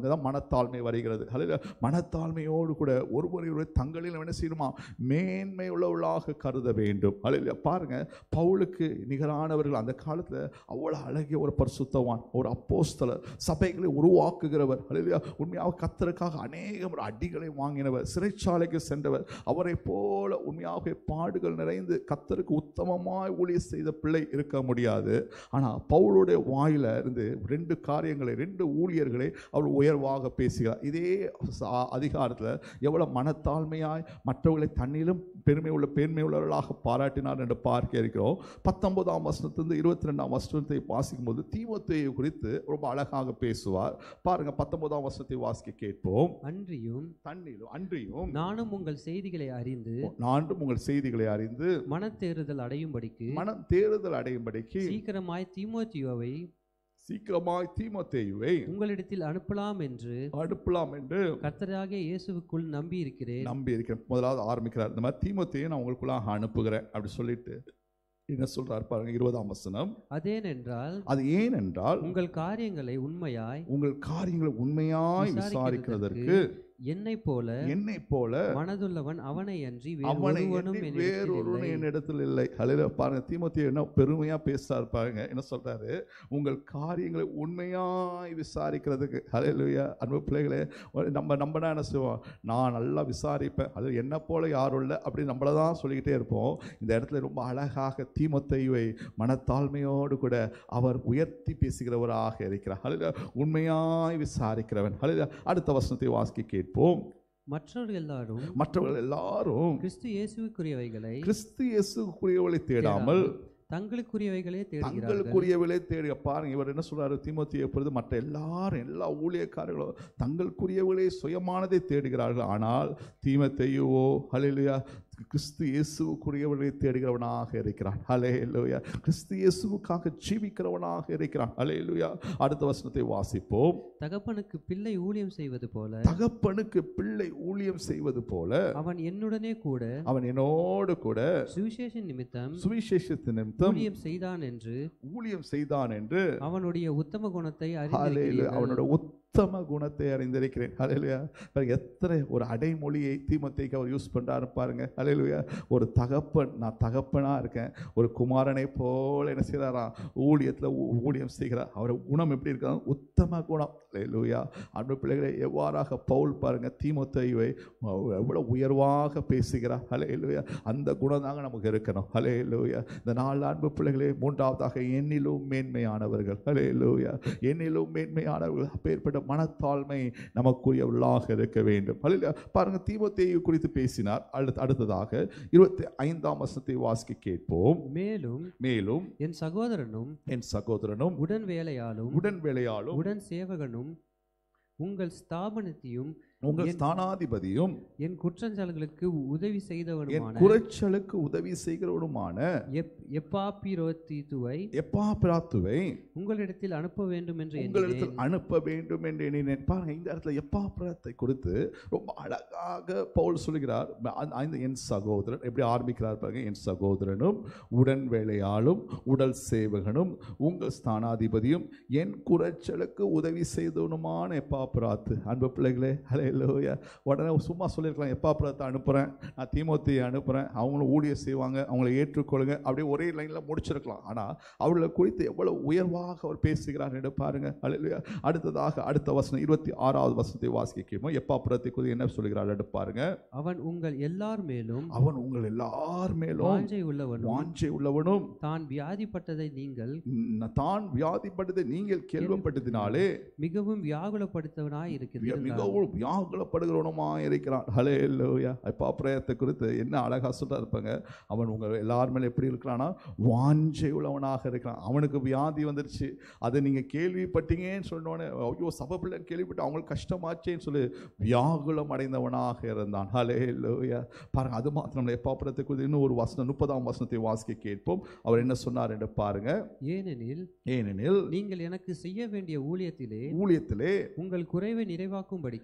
Speaker 1: மனத்தாழ்மை வருகிறது ஹalleluya மனத்தாழ்மையோடு கூட ஒருவரை ஒருவர் தங்களில் என்ன செய்யணுமா மேன்மை உள்ளவர்களாக கருத வேண்டும் ஹalleluya பாருங்க பவுலுக்கு நிகரானவர்கள் அந்த காலத்துல அவ்வளவு அழகிய ஒரு பரிசுத்தவான் ஒரு அப்போஸ்தலர் சபைகளை உருவாக்குகிறவர் ஹalleluya உண்மையாக கத்தருக்காக அநேகம் அடிகளை வாங்கினவர் சிறைச்சாலைக்கு சென்றவர் அவரை போல உண்மையாக பாடுகள் நிறைந்து கத்தருக்கு உத்தமமாய் ஊழியர் செய்த பிள்ளை இருக்க முடியாது ஆனால் பவுலுடைய வாயில இருந்து ரெண்டு காரியங்களை ரெண்டு ஊழியர்களை அவர் உயர்வாக பேசுகிறார் இதே ச- அதிகாரத்தில் எவ்வளவு மனத்தாழ்மையாய் மற்றவர்களை தன்னிலும் பெருமை உள்ள பெருமை உள்ளவர்களாக பாராட்டினார் என்று பார்க்க இருக்கிறோம் பத்தொன்பதாம் வசனத்திலிருந்து இருபத்தி ரெண்டாம் வசனத்தை வாசிக்கும் போது தீமோத்தேயை குறித்து ரொம்ப அழகாக பேசுவார் பாருங்க பத்தொன்பதாம் வசனத்தை வாசிக்க கேட்போம்
Speaker 3: அன்றியும்
Speaker 1: தன்னிலும் அன்றியும்
Speaker 3: நானும் உங்கள் செய்திகளை அறிந்து
Speaker 1: நான்கும் உங்கள் செய்திகளை அறிந்து
Speaker 3: மனத்தேறுதல் அடையும்படிக்கு
Speaker 1: மனம் தேறுதல் அடையும்படிக்கு
Speaker 3: சீக்கிரமாய் தீமோத்தியோவை
Speaker 1: சீக்கிரமாய் தீமோத்தேயுவை
Speaker 3: உங்களிடத்தில் அனுப்பலாம் என்று
Speaker 1: அனுப்பலாம் என்று
Speaker 3: கர்த்தராகிய இயேசுவுக்குள் நம்பி இருக்கிறேன்
Speaker 1: நம்பி இருக்கிறேன் முதலாவது ஆரம்பிக்கிறார் இந்த மாதிரி தீமோத்தேயை நான் உங்களுக்குள்ளாக அனுப்புகிறேன் அப்படி சொல்லிட்டு என்ன சொல்றார் பாருங்க இருபதாம் வசனம்
Speaker 3: அதேனென்றால்
Speaker 1: அது ஏன் என்றால்
Speaker 3: உங்கள் காரியங்களை உண்மையாய்
Speaker 1: உங்கள் காரியங்களை உண்மையாய் விசாரிக்கிறதற்கு
Speaker 3: என்னை போல
Speaker 1: என்னை போல
Speaker 3: மனதுள்ளவன் அவனை அன்றி
Speaker 1: அவனை
Speaker 3: வேறொருவனும்
Speaker 1: எண்ணி
Speaker 3: என்னிடத்தில்
Speaker 1: வேறொருவனும்
Speaker 3: இல்லை.
Speaker 1: என்னிடத்தில் இல்லை ஹalleluya பாருங்க தீமோத்தேயு என்ன பெருமையா பேசுறாரு பாருங்க என்ன சொல்றாரு உங்கள் காரியங்களை உண்மையாய் விசாரிக்கிறதுக்கு ஹalleluya அன்பு பிள்ளைகளே ஒரு நம்ம நம்பனா என்ன செய்வோம் நான் நல்லா விசாரிப்பேன் அது என்ன போல யாரும் இல்லை அப்படி நம்மள தான் சொல்லிக்கிட்டே இருப்போம் இந்த இடத்துல ரொம்ப அழகாக தீமோத்தேயுவை மனத்தாழ்மையோடு கூட அவர் உயர்த்தி பேசுகிறவராக இருக்கிறார் ஹalleluya உண்மையாய் விசாரிக்கிறவன் ஹalleluya அடுத்த வசனத்தை வாசிக்க கேட்போம்
Speaker 3: மற்றவர்கள் எல்லாரும்
Speaker 1: மற்றவர்கள் எல்லாரும்
Speaker 3: கிறிஸ்து இயேசுவுக்குரியவைகளை
Speaker 1: கிறிஸ்து இயேசுக்குரியவளை தேடாமல்
Speaker 3: தங்களுக்குரியவைகளே தேடுகிறார்கள்
Speaker 1: தங்களுக்குரியவளை தேடி பாருங்க இவர் என்ன சொல்றாரு தீமோத்தியை பொறுத்து மற்ற எல்லாரும் எல்லா ஊழியக்காரர்களும் தங்களுக்குரியவளை சுயமானதை தேடுகிறார்கள் ஆனால் தீமத்தையுவோ ஹalleluya கிறிஸ்து இயேசுக்குரியவர்களை தேடுகிறவனாக இருக்கிறான் ஹalleluya கிறிஸ்து இயேசுவுக்காக ஜீவிக்கிறவனாக இருக்கிறான் ஹalleluya அடுத்த வசனத்தை வாசிப்போம்
Speaker 3: தகப்பனுக்கு பிள்ளை ஊழியம் செய்வது போல
Speaker 1: தகப்பனுக்கு பிள்ளை ஊழியம் செய்வது போல
Speaker 3: அவன் என்னுடனே கூட
Speaker 1: அவன் என்னோடு கூட
Speaker 3: சுவிசேஷ நிமித்தம்
Speaker 1: சுவிசேஷத்தின் நிமித்தம்
Speaker 3: ஊழியம் செய்தான் என்று
Speaker 1: ஊழியம் செய்தான் என்று
Speaker 3: அவனுடைய உத்தம குணத்தை
Speaker 1: ஹalleluya
Speaker 3: அறிந்திருக்கிறீர்கள்.
Speaker 1: அவனோட உத்தம குணத்தை அறிந்திருக்கிறேன் ஹalleluya பாருங்க எத்தனை ஒரு அடைமொழியை தீமத்தைக்கு அவர் யூஸ் பண்றாரு பாருங்க ஹalleluya ஒரு தகப்பன் நான் தகப்பனா இருக்கேன் ஒரு குமாரனை போல என்ன செய்கிறாராம் ஊழியத்துல ஊ- ஊழியம் செய்கிறார் அவர் குணம் எப்படி இருக்கா உத்தம குணம் ஹalleluya அன்பு பிள்ளைகளை எவ்வாறாக பவுல் பாருங்க தீமோத்தேயுவை எவ்வளவு உயர்வாக பேசுகிறார் ஹalleluya அந்த குணம் தாங்க நமக்கு இருக்கணும் ஹalleluya இந்த நாலு அன்பு பிள்ளைகளே மூன்றாவதாக என்னிலும் மேன்மையானவர்கள் ஹalleluya என்னிலும் மேன்மையானவர்கள் அப்பேற்பட்ட மனத்தாழ்மை நமக்குரியவர்களாக இருக்க வேண்டும் ஹalleluya பாருங்க தீமோத்தேயு குறித்து பேசினார் அடுத்து அடுத்ததாக இருபத்தி ஐந்தாம் வசனத்தை வாசிக்க கேட்போம்
Speaker 3: மேலும்
Speaker 1: மேலும்
Speaker 3: என் சகோதரனும்
Speaker 1: என் சகோதரனும்
Speaker 3: உடன் வேலையாலும்
Speaker 1: உடன் வேலையாலும்
Speaker 3: உடன் சேவகனும் உங்கள் ஸ்தாபனத்தையும்
Speaker 1: உங்கள்
Speaker 3: என்-
Speaker 1: ஸ்தானாதிபதியும்
Speaker 3: என் குற்றஞ்சால்களுக்கு உதவி
Speaker 1: என்
Speaker 3: செய்தவனுமான
Speaker 1: குறைச்சலுக்கு உதவி செய்கிறவனுமான
Speaker 3: எப் எப்பாப்பிரோத்தித்துவை
Speaker 1: எப்பாபிராத்துவை
Speaker 3: உங்களிடத்தில் அனுப்ப வேண்டும் என்று
Speaker 1: உங்களிடத்தில்
Speaker 3: எண்ணினேன்
Speaker 1: அனுப்ப வேண்டும் என்று எண்ணினேன் பாருங்க இந்த இடத்துல எப்பாபிரத்தை குறித்து ரொம்ப அழகாக பவுல் சொல்கிறார் அந்த- அந்த என் சகோதரன் எப்படி ஆரம்பிக்கிறார் பாருங்க என் சகோதரனும் உடன் வேலையாளும் உடல் சேவகனும் உங்கள் ஸ்தானாதிபதியும் என் குறைச்சலுக்கு உதவி செய்தவனுமான எப்பாபிராத்து அன்பு பிள்ளைகளே ஹalleluya உடனே சும்மா சொல்லியிருக்கலாம் எப்பாபிராத்தை அனுப்புகிறேன் நான் தீமோத்தியை அனுப்புகிறேன் அவங்களும் ஊழியம் செய்வாங்க அவங்கள ஏற்றுக்கொள்ளுங்க அப்படியே ஒரே லைனில் முடிச்சிருக்கலாம் ஆனால் அவர்களை குறித்து எவ்வளவு உயர்வாக அவர் பேசுகிறார் என்று பாருங்க ஹalleluya அடுத்ததாக அடுத்த வசனம் இருபத்தி ஆறாவது வசனத்தை வாசிக்க கேட்போம் எப்பாபிரத்தை குறித்து என்ன சொல்கிறார் என்று பாருங்க
Speaker 3: அவன் உங்கள் எல்லார் மேலும்
Speaker 1: அவன் உங்கள் எல்லார் மேலும்
Speaker 3: வாஞ்சை உள்ளவனும்
Speaker 1: வாஞ்சை உள்ளவனும்
Speaker 3: தான் வியாதிப்பட்டதை நீங்கள்
Speaker 1: ந- தான் வியாதிப்பட்டதை நீங்கள் கேள்விப்பட்டதினாலே
Speaker 3: மிகவும் வியாகுலப்படுத்தவனாய்
Speaker 1: மிக-
Speaker 3: இருக்கிறீர்கள்
Speaker 1: மிகவும் வியாகுலப்படுகிறவனுமாய் இருக்கிறான் ஹலே இல்லையா பிரயத்தை குறித்து என்ன அழகா சொல்றா இருப்பாங்க அவன் உங்கள் எல்லார் மேல எப்படி இருக்கிறானா வாஞ்சை உள்ளவனாக இருக்கிறான் அவனுக்கு வியாதி வந்துருச்சு அதை நீங்க கேள்விப்பட்டீங்கன்னு சொன்னோடனே ஐயோ சபை பிள்ளைன்னு கேள்விப்பட்டு அவங்களுக்கு கஷ்டமாச்சேன்னு சொல்லி வியாகுலம் அடைந்தவனாக இருந்தான் ஹலே இல்லையா பாருங்க அது மாத்திரம் இல்லை எப்பாப்புறத்தை குறித்து இன்னும் ஒரு வசனம் முப்பதாம் வசனத்தை வாசிக்க கேட்போம் அவர் என்ன சொன்னார் என்று பாருங்க
Speaker 3: ஏனெனில்
Speaker 1: ஏனெனில்
Speaker 3: நீங்கள் எனக்கு செய்ய வேண்டிய ஊழியத்திலே
Speaker 1: ஊழியத்திலே
Speaker 3: உங்கள் குறைவை நிறைவாக்கும்படிக்கு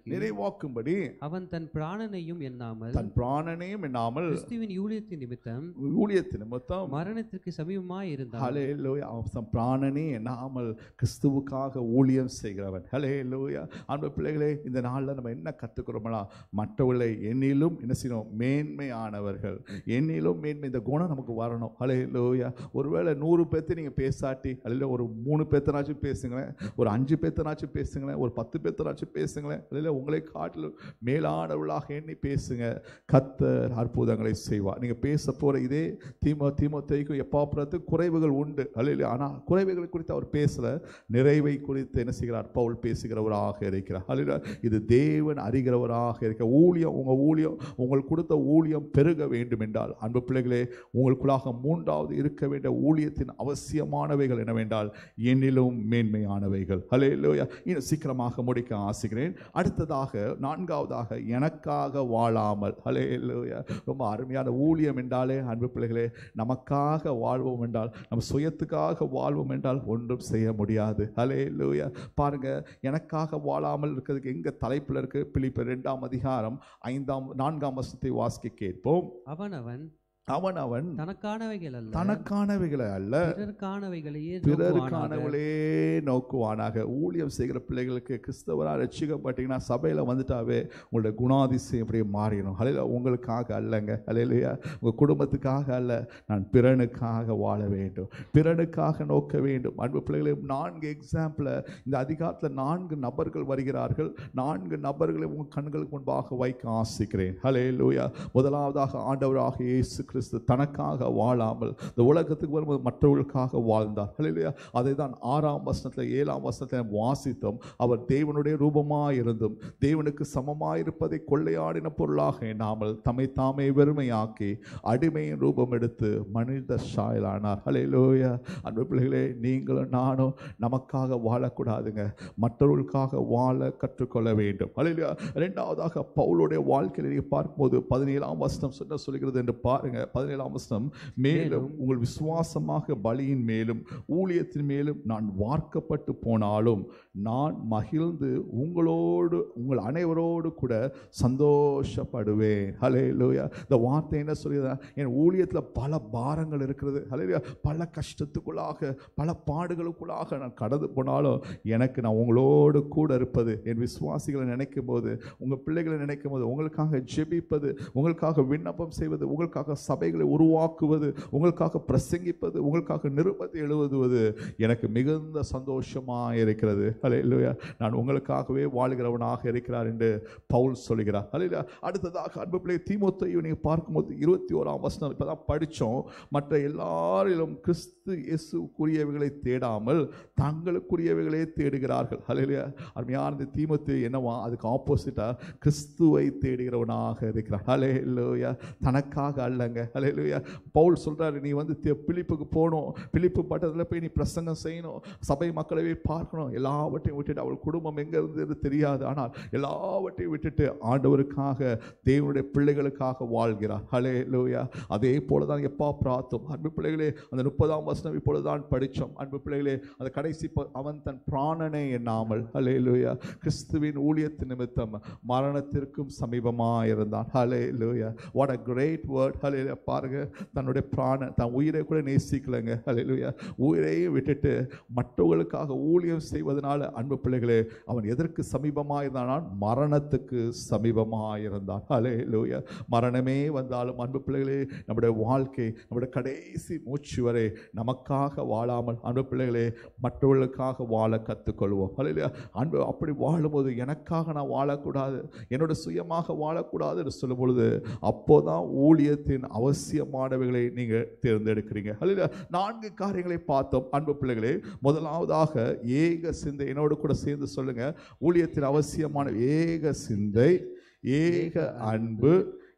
Speaker 1: உருவாக்கும்படி
Speaker 3: அவன் தன் பிராணனையும் எண்ணாமல்
Speaker 1: தன் பிராணனையும் எண்ணாமல்
Speaker 3: கிறிஸ்துவின் ஊழியத்தின் நிமித்தம்
Speaker 1: ஊழியத்தின் நிமித்தம்
Speaker 3: மரணத்திற்கு சமீபமாய் இருந்தான்
Speaker 1: ஹalleluya அவன் தன் பிராணனே எண்ணாமல் கிறிஸ்துவுக்காக ஊழியம் செய்கிறவன் ஹalleluya அன்பு பிள்ளைகளே இந்த நாளில் நம்ம என்ன கற்றுக்கிறோம்னா மற்றவர்களை என்னிலும் என்ன செய்யணும் மேன்மையானவர்கள் என்னிலும் மேன்மை இந்த குணம் நமக்கு வரணும் ஹalleluya ஒருவேளை நூறு பேர்த்து நீங்கள் பேசாட்டி அல்ல ஒரு மூணு பேர்த்தனாச்சும் பேசுங்களேன் ஒரு அஞ்சு பேர்த்தனாச்சும் பேசுங்களேன் ஒரு பத்து பேர்த்தனாச்சும் பேசுங்களேன் அல்ல உங்களை காட்டிலும் மேலானவர்களாக எண்ணி பேசுங்க கத்தர் அற்புதங்களை செய்வார் நீங்கள் பேச போகிற இதே தீமோ தீமோத்தேய்க்கும் எப்பாப்புறத்து குறைவுகள் உண்டு அல்ல ஆனால் குறைவுகள் குறித்து அவர் பேசல நிறைவை குறித்து என்ன செய்கிறார் பவுல் பேசுகிறவராக இருக்கிறார் அல்ல இது தேவன் அறிகிறவராக இருக்க ஊழியம் உங்கள் ஊழியம் உங்களுக்கு கொடுத்த ஊழியம் பெருக வேண்டும் என்றால் அன்பு பிள்ளைகளே உங்களுக்குள்ளாக மூன்றாவது இருக்க வேண்டிய ஊழியத்தின் அவசியமானவைகள் என்னவென்றால் என்னிலும் மேன்மையானவைகள் ஹலே லோயா இன்னும் சீக்கிரமாக முடிக்க ஆசிக்கிறேன் அடுத்ததாக நான்காவதாக எனக்காக வாழாமல் ஹலே லோயா ரொம்ப அருமையான ஊழியம் என்றாலே அன்பு பிள்ளைகளே நமக்காக வாழ்வோம் என்றால் நம்ம சுயத்துக்காக வாழ்வோம் என்றால் ஒன்றும் செய்ய முடியாது ஹலே லூயா பாருங்க எனக்காக வாழாமல் இருக்கிறதுக்கு எங்க தலைப்புல இருக்கு பிலிப்பு ரெண்டாம் அதிகாரம் ஐந்தாம் நான்காம் வருஷத்தை வாசிக்க கேட்போம்
Speaker 3: அவன் அவன்
Speaker 1: அவன் அவன்
Speaker 3: தனக்கானவைகள் அல்ல
Speaker 1: தனக்கானவைகளை அல்ல
Speaker 3: பிறருக்கானவைகளையே நோக்குவானாக.
Speaker 1: பிறருக்கானவளே நோக்குவானாக ஊழியம் செய்கிற பிள்ளைகளுக்கு கிறிஸ்தவராக ரட்சிக்கப்பட்டீங்கன்னா சபையில் வந்துட்டாவே உங்களோட குணாதிசயம் அப்படியே மாறிடும் அலையில உங்களுக்காக அல்லங்க அலையிலையா உங்கள் குடும்பத்துக்காக அல்ல நான் பிறனுக்காக வாழ வேண்டும் பிறனுக்காக நோக்க வேண்டும் அன்பு பிள்ளைகளே நான்கு எக்ஸாம்பிளை இந்த அதிகாரத்தில் நான்கு நபர்கள் வருகிறார்கள் நான்கு நபர்களை உங்கள் கண்களுக்கு முன்பாக வைக்க ஆசிக்கிறேன் ஹலே லூயா முதலாவதாக ஆண்டவராக இயேசு கிறிஸ்து தனக்காக வாழாமல் இந்த உலகத்துக்கு வரும்போது மற்றவர்களுக்காக வாழ்ந்தார் ஹalleluya அதை தான் ஆறாம் வசனத்தில் ஏழாம் வசனத்தில் வாசித்தோம் அவர் தேவனுடைய ரூபமாக இருந்தும் தேவனுக்கு சமமாக இருப்பதை கொள்ளையாடின பொருளாக எண்ணாமல் தம்மை தாமே வெறுமையாக்கி அடிமையின் ரூபம் எடுத்து மனித சாயலானார் ஹalleluya அன்பு பிள்ளைகளே நீங்களும் நானும் நமக்காக வாழக்கூடாதுங்க மற்றவர்களுக்காக வாழ கற்றுக்கொள்ள வேண்டும் ஹalleluya இரண்டாவதாக பவுலுடைய வாழ்க்கையில் நீங்கள் பார்க்கும்போது பதினேழாம் வசனம் என்ன சொல்கிறது என்று பாருங்க பதினேழாம் வசனம் மேலும் உங்கள் விசுவாசமாக பலியின் மேலும் ஊழியத்தின் மேலும் நான் வார்க்கப்பட்டு போனாலும் நான் மகிழ்ந்து உங்களோடு உங்கள் அனைவரோடு கூட சந்தோஷப்படுவேன் ஹலே லூயா இந்த வார்த்தை என்ன சொல்லுதா என் ஊழியத்தில் பல பாரங்கள் இருக்கிறது ஹலே பல கஷ்டத்துக்குள்ளாக பல பாடுகளுக்குள்ளாக நான் கடந்து போனாலும் எனக்கு நான் உங்களோடு கூட இருப்பது என் விசுவாசிகளை நினைக்கும் போது உங்கள் பிள்ளைகளை நினைக்கும் போது உங்களுக்காக ஜெபிப்பது உங்களுக்காக விண்ணப்பம் செய்வது உங்களுக்காக சபைகளை உருவாக்குவது உங்களுக்காக பிரசங்கிப்பது உங்களுக்காக நிருபத்தை எழுதுவது எனக்கு மிகுந்த சந்தோஷமாக இருக்கிறது ஹலே நான் உங்களுக்காகவே வாழ்கிறவனாக இருக்கிறார் என்று பவுல் சொல்கிறார் ஹலே அடுத்ததாக அன்பு பிள்ளை தீமோத்தையும் நீங்கள் பார்க்கும்போது இருபத்தி ஓராம் வசனம் இப்போ தான் படித்தோம் மற்ற எல்லாரிலும் கிறிஸ்து இயேசுக்குரியவைகளை தேடாமல் தங்களுக்குரியவைகளே தேடுகிறார்கள் ஹalleluya அருமையான இந்த தீமோத்தேயு என்னவா அதுக்கு ஆப்போசிட்டாக கிறிஸ்துவை தேடுகிறவனாக இருக்கிறார் ஹalleluya தனக்காக அல்லங்க ஹalleluya பவுல் சொல்றாரு நீ வந்து தே- பிலிப்புக்கு போகணும் பிலிப்பு பட்டத்தில் போய் நீ பிரசங்கம் செய்யணும் சபை மக்களவே பார்க்கணும் எல்லாவற்றையும் விட்டுட்டு அவள் குடும்பம் எங்க இருந்தது தெரியாது ஆனால் எல்லாவற்றையும் விட்டுட்டு ஆண்டவருக்காக தேவனுடைய பிள்ளைகளுக்காக வாழ்கிறார் ஹலே லூயா அதே போல தான் எப்பா பிரார்த்தம் அன்பு பிள்ளைகளே அந்த முப்பதாம் வசனம் இப்பொழுதுதான் படித்தோம் அன்பு பிள்ளைகளே அந்த கடைசி ப- அவன் தன் பிராணனை எண்ணாமல் ஹலே லூயா கிறிஸ்துவின் ஊழியத்து நிமித்தம் மரணத்திற்கும் சமீபமாக இருந்தான் ஹலே லூயா வாட் அ கிரேட் வேர்ட் ஹலே பாருங்க தன்னுடைய பிராண தன் உயிரை கூட நேசிக்கலைங்க ஹலே லூயா உயிரையும் விட்டுட்டு மற்றவர்களுக்காக ஊழியம் செய்வதனால அன்பு பிள்ளைகளே அவன் எதற்கு சமீபமாக இருந்தான் மரணத்துக்கு சமீபமாக இருந்தான் ஹலே லூயா மரணமே வந்தாலும் அன்பு பிள்ளைகளே நம்முடைய வாழ்க்கை நம்முடைய கடைசி மூச்சு வரை நமக்காக வாழாமல் அன்பு பிள்ளைகளே மற்றவர்களுக்காக வாழ கற்றுக்கொள்வோம் ஹalleluya அன்பு அப்படி வாழும்போது எனக்காக நான் வாழக்கூடாது என்னோட சுயமாக வாழக்கூடாது என்று சொல்லும் பொழுது அப்போதான் ஊழியத்தின் அவசியமானவைகளை நீங்கள் தேர்ந்தெடுக்கிறீங்க ஹalleluya நான்கு காரியங்களை பார்த்தோம் அன்பு பிள்ளைகளே முதலாவதாக ஏக சிந்தை என்னோடு கூட சேர்ந்து சொல்லுங்க ஊழியத்தின் அவசியமான ஏக சிந்தை ஏக அன்பு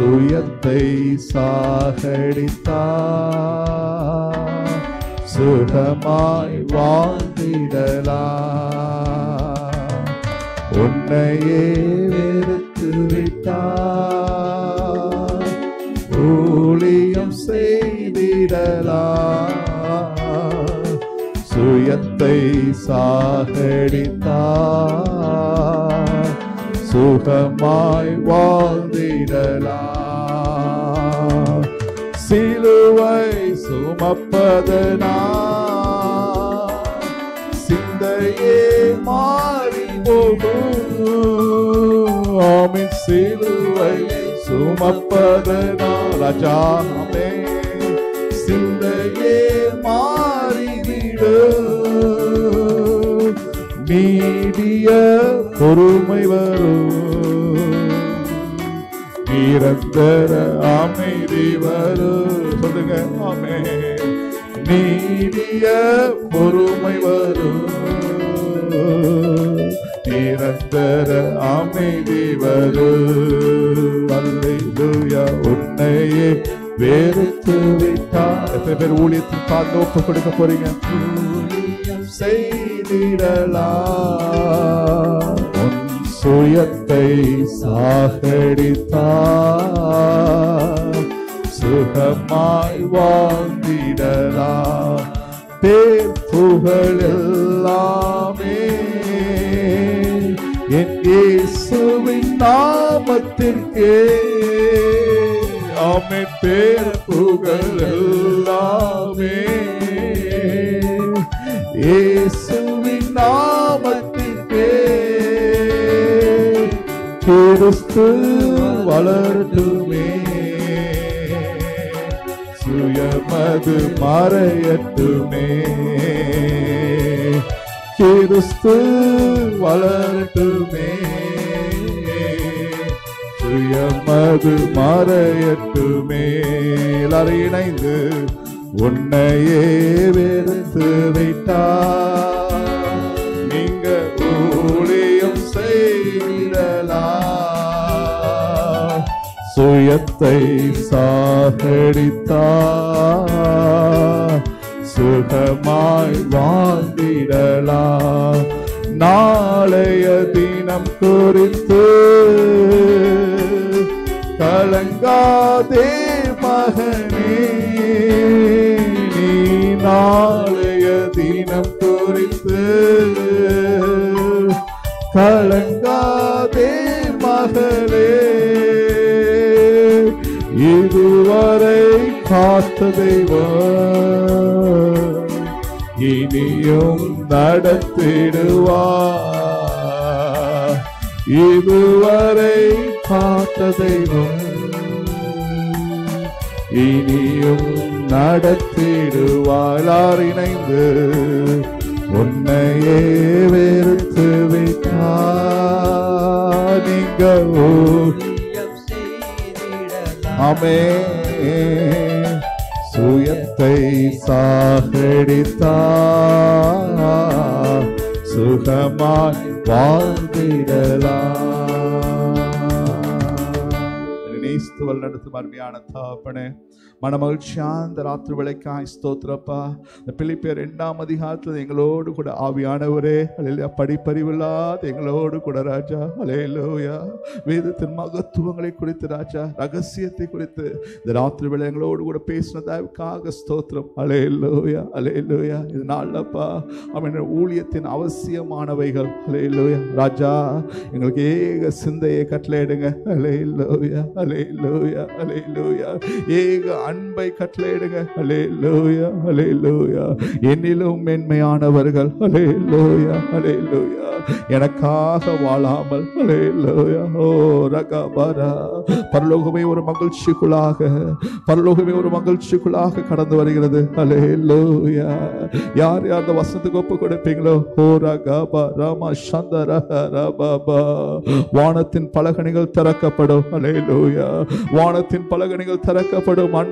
Speaker 1: சுயத்தை சாகடித்தா சுகமாய் வாழ்ந்திடலா உன்னையே வெறுத்து விட்டா ஊழியம் செய்திடலா சுயத்தை சாகடித்தா சுகமாய் வாழ்ந்திடலா சிலுவை சுமப்பதனா சிந்தையே மாறி போகும் ஆமின் சிலுவை சுமப்பதனா ராஜா ஆமே சிந்தையே மாறிவிடு நீடிய பொறுமை வரும் நிரந்தர அமைதி வரும் சொல்லுங்க ஆமே நீடிய பொறுமை வரும் நிரந்தர அமைதி வரும் அல்லேலூயா உன்னையே வெறுத்து விட்டார் எத்தனை பேர் ஊழியத்தில் பார்த்து ஒப்பு கொடுக்க போறீங்க ஊழியம் செய்திடலாம் உன் சுயத்தை சாகடித்தா சுகமாய் வாழ்ந்திடலாம் பேர் புகழ் எல்லாமே என் இயேசுவின் நாமத்திற்கே ஆமே பேர் புகழ் எல்லாமே இயேசுவின் நாமத்திற்கே கிறிஸ்து வளரட்டுமே சுயமது மறையட்டுமே கிறிஸ்து வளரட்டுமே சுயமது மறையட்டுமே எல்லாரும் இணைந்து உன்னையே வெறுத்து விட்டா நீங்க ஊழியம் செய்திடலா சுயத்தை சாகடித்தா சுகமாய் வாழ்ந்திடலா நாளைய தினம் குறித்து கலங்காதே மகனே நீ நாளைய தினம் குறித்து கலங்காதே மகளே இதுவரை காத்த தெய்வம் இனியும் நடத்திடுவா இதுவரை காத்த தெய்வம் இனியும் நடத்திடுவார் எல்லாரும் இணைந்து உன்னையே வெறுத்து விட்டா நீங்க
Speaker 3: ஊழியம் செய்திடலாம்.
Speaker 1: ஆமே சுயத்தை சாகடித்தா சுகமாய் வாழ்ந்திடலாம் நேசித்து வழிநடத்தும் அருமையான தாப்பனே மனமகிழ்ச்சியாந்த ராத்திரி விளைக்காய் ஸ்தோத்திரப்பா இந்த பிலிப்பியர் இரண்டாம் அதிகாரத்தில் எங்களோடு கூட ஆவியானவரே அல்லா படிப்பறிவில்லாத எங்களோடு கூட ராஜா அலையலோயா வேதத்தின் மகத்துவங்களை குறித்து ராஜா ரகசியத்தை குறித்து இந்த ராத்திரி வேளை எங்களோடு கூட பேசினதாவுக்காக ஸ்தோத்திரம் அலையலோயா அலையலோயா இது நாளப்பா அவன் ஊழியத்தின் அவசியமானவைகள் அலையலோயா ராஜா எங்களுக்கு ஏக சிந்தையை கட்டளையிடுங்க அலையலோயா அலையலோயா அலையலோயா ஏக அன்பை கட்டளையிடுங்க அலையலோயா அலையலோயா என்னிலும் மென்மையானவர்கள் அலையலோயா அலையலோயா எனக்காக வாழாமல் அலையலோயா ஓ ரகபரா பரலோகமே ஒரு மகிழ்ச்சிக்குள்ளாக பரலோகமே ஒரு மகிழ்ச்சிக்குள்ளாக கடந்து வருகிறது அலையலோயா யார் யார் அந்த வசனத்துக்கு ஒப்பு கொடுப்பீங்களோ ஓ ரகபா ராமா சந்தர ரபாபா வானத்தின் பலகணிகள் திறக்கப்படும் அலையலோயா வானத்தின் பலகணிகள் திறக்கப்படும் அன்பு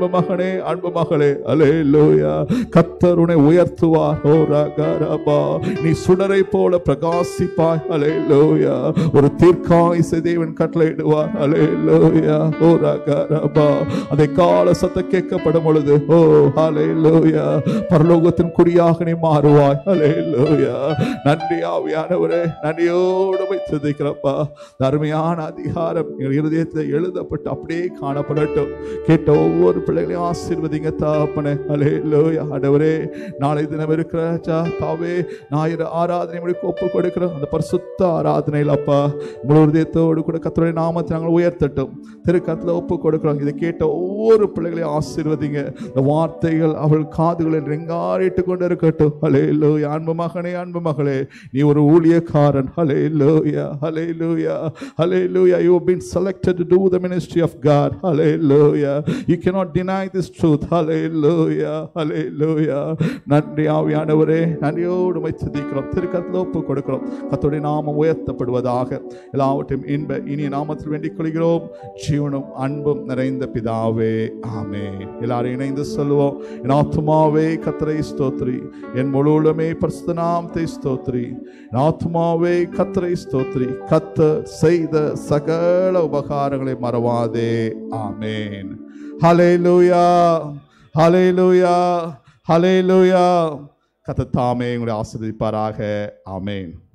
Speaker 1: மகனே அன்பு மகளே அலே லோயா கத்தர் உன்னை உயர்த்துவார் ஓ ரகரபா நீ சுடரை போல பிரகாசிப்பாய் அலே லோயா ஒரு தீர்க்காயுசை தேவன் கட்டளையிடுவார் அலே லோயா ஓ ரகரபா அதை கால சத்த கேட்கப்படும் பொழுது ஓ அலே லோயா பரலோகத்தின் குடியாக நீ மாறுவாய் அலே லோயா நன்றி ஆவியானவரே நன்றியோடு போய் துதிக்கிறப்பா அருமையான அதிகாரம் எங்கள் இருதயத்தில் எழுதப்பட்டு அப்படியே காணப்படட்டும் கேட்ட ஒவ்வொரு பிள்ளைகளையும் ஆசீர்வதிங்க தாப்பனே அலே லோயா ஆண்டவரே நாளை தினம் இருக்கிற ஜா தாவே ஞாயிறு ஆராதனை முடிக்க ஒப்பு கொடுக்கிறோம் அந்த பரிசுத்த ஆராதனையில் அப்பா முழு இதயத்தோடு கூட கத்தருடைய நாமத்தை நாங்கள் உயர்த்தட்டும் திருக்கத்தில் ஒப்பு கொடுக்கிறோம் இதை கேட்ட ஒவ்வொரு பிள்ளைகளையும் ஆசீர்வதிங்க இந்த வார்த்தைகள் அவள் காதுகளில் ரெங்காரிட்டு கொண்டு இருக்கட்டும் ஹலே லோயா அன்பு மகனே அன்பு மகளே நீ ஒரு ஊழியக்காரன் ஹலே hallelujah hallelujah hallelujah you been selected to do the ministry of God hallelujah you cannot deny this truth hallelujah hallelujah நன்றி ஆவியானவரே நன்றியோடு மை துதிக்கிறோம் திருக்கத்தில் ஒப்பு கொடுக்கிறோம் கத்தோடைய நாமம் உயர்த்தப்படுவதாக எல்லாவற்றையும் இன்ப இனிய நாமத்தில் வேண்டிக் கொள்கிறோம் ஜீவனும் அன்பும் நிறைந்த பிதாவே ஆமே எல்லாரும் இணைந்து சொல்லுவோம் என் ஆத்துமாவே கத்தரை ஸ்தோத்ரி என் முழுவதுமே பரிசுத்த நாமத்தை ஸ்தோத்ரி என் ஆத்துமாவே கத்தரை ஸ்தோத்ரி கத்த செய்த சகல உபகாரங்களை மறவாதே ஆமேன் ஹalleluya ஹalleluya ஹalleluya கத்த தாமே உங்களை ஆசீர்வதிப்பாராக ஆமேன்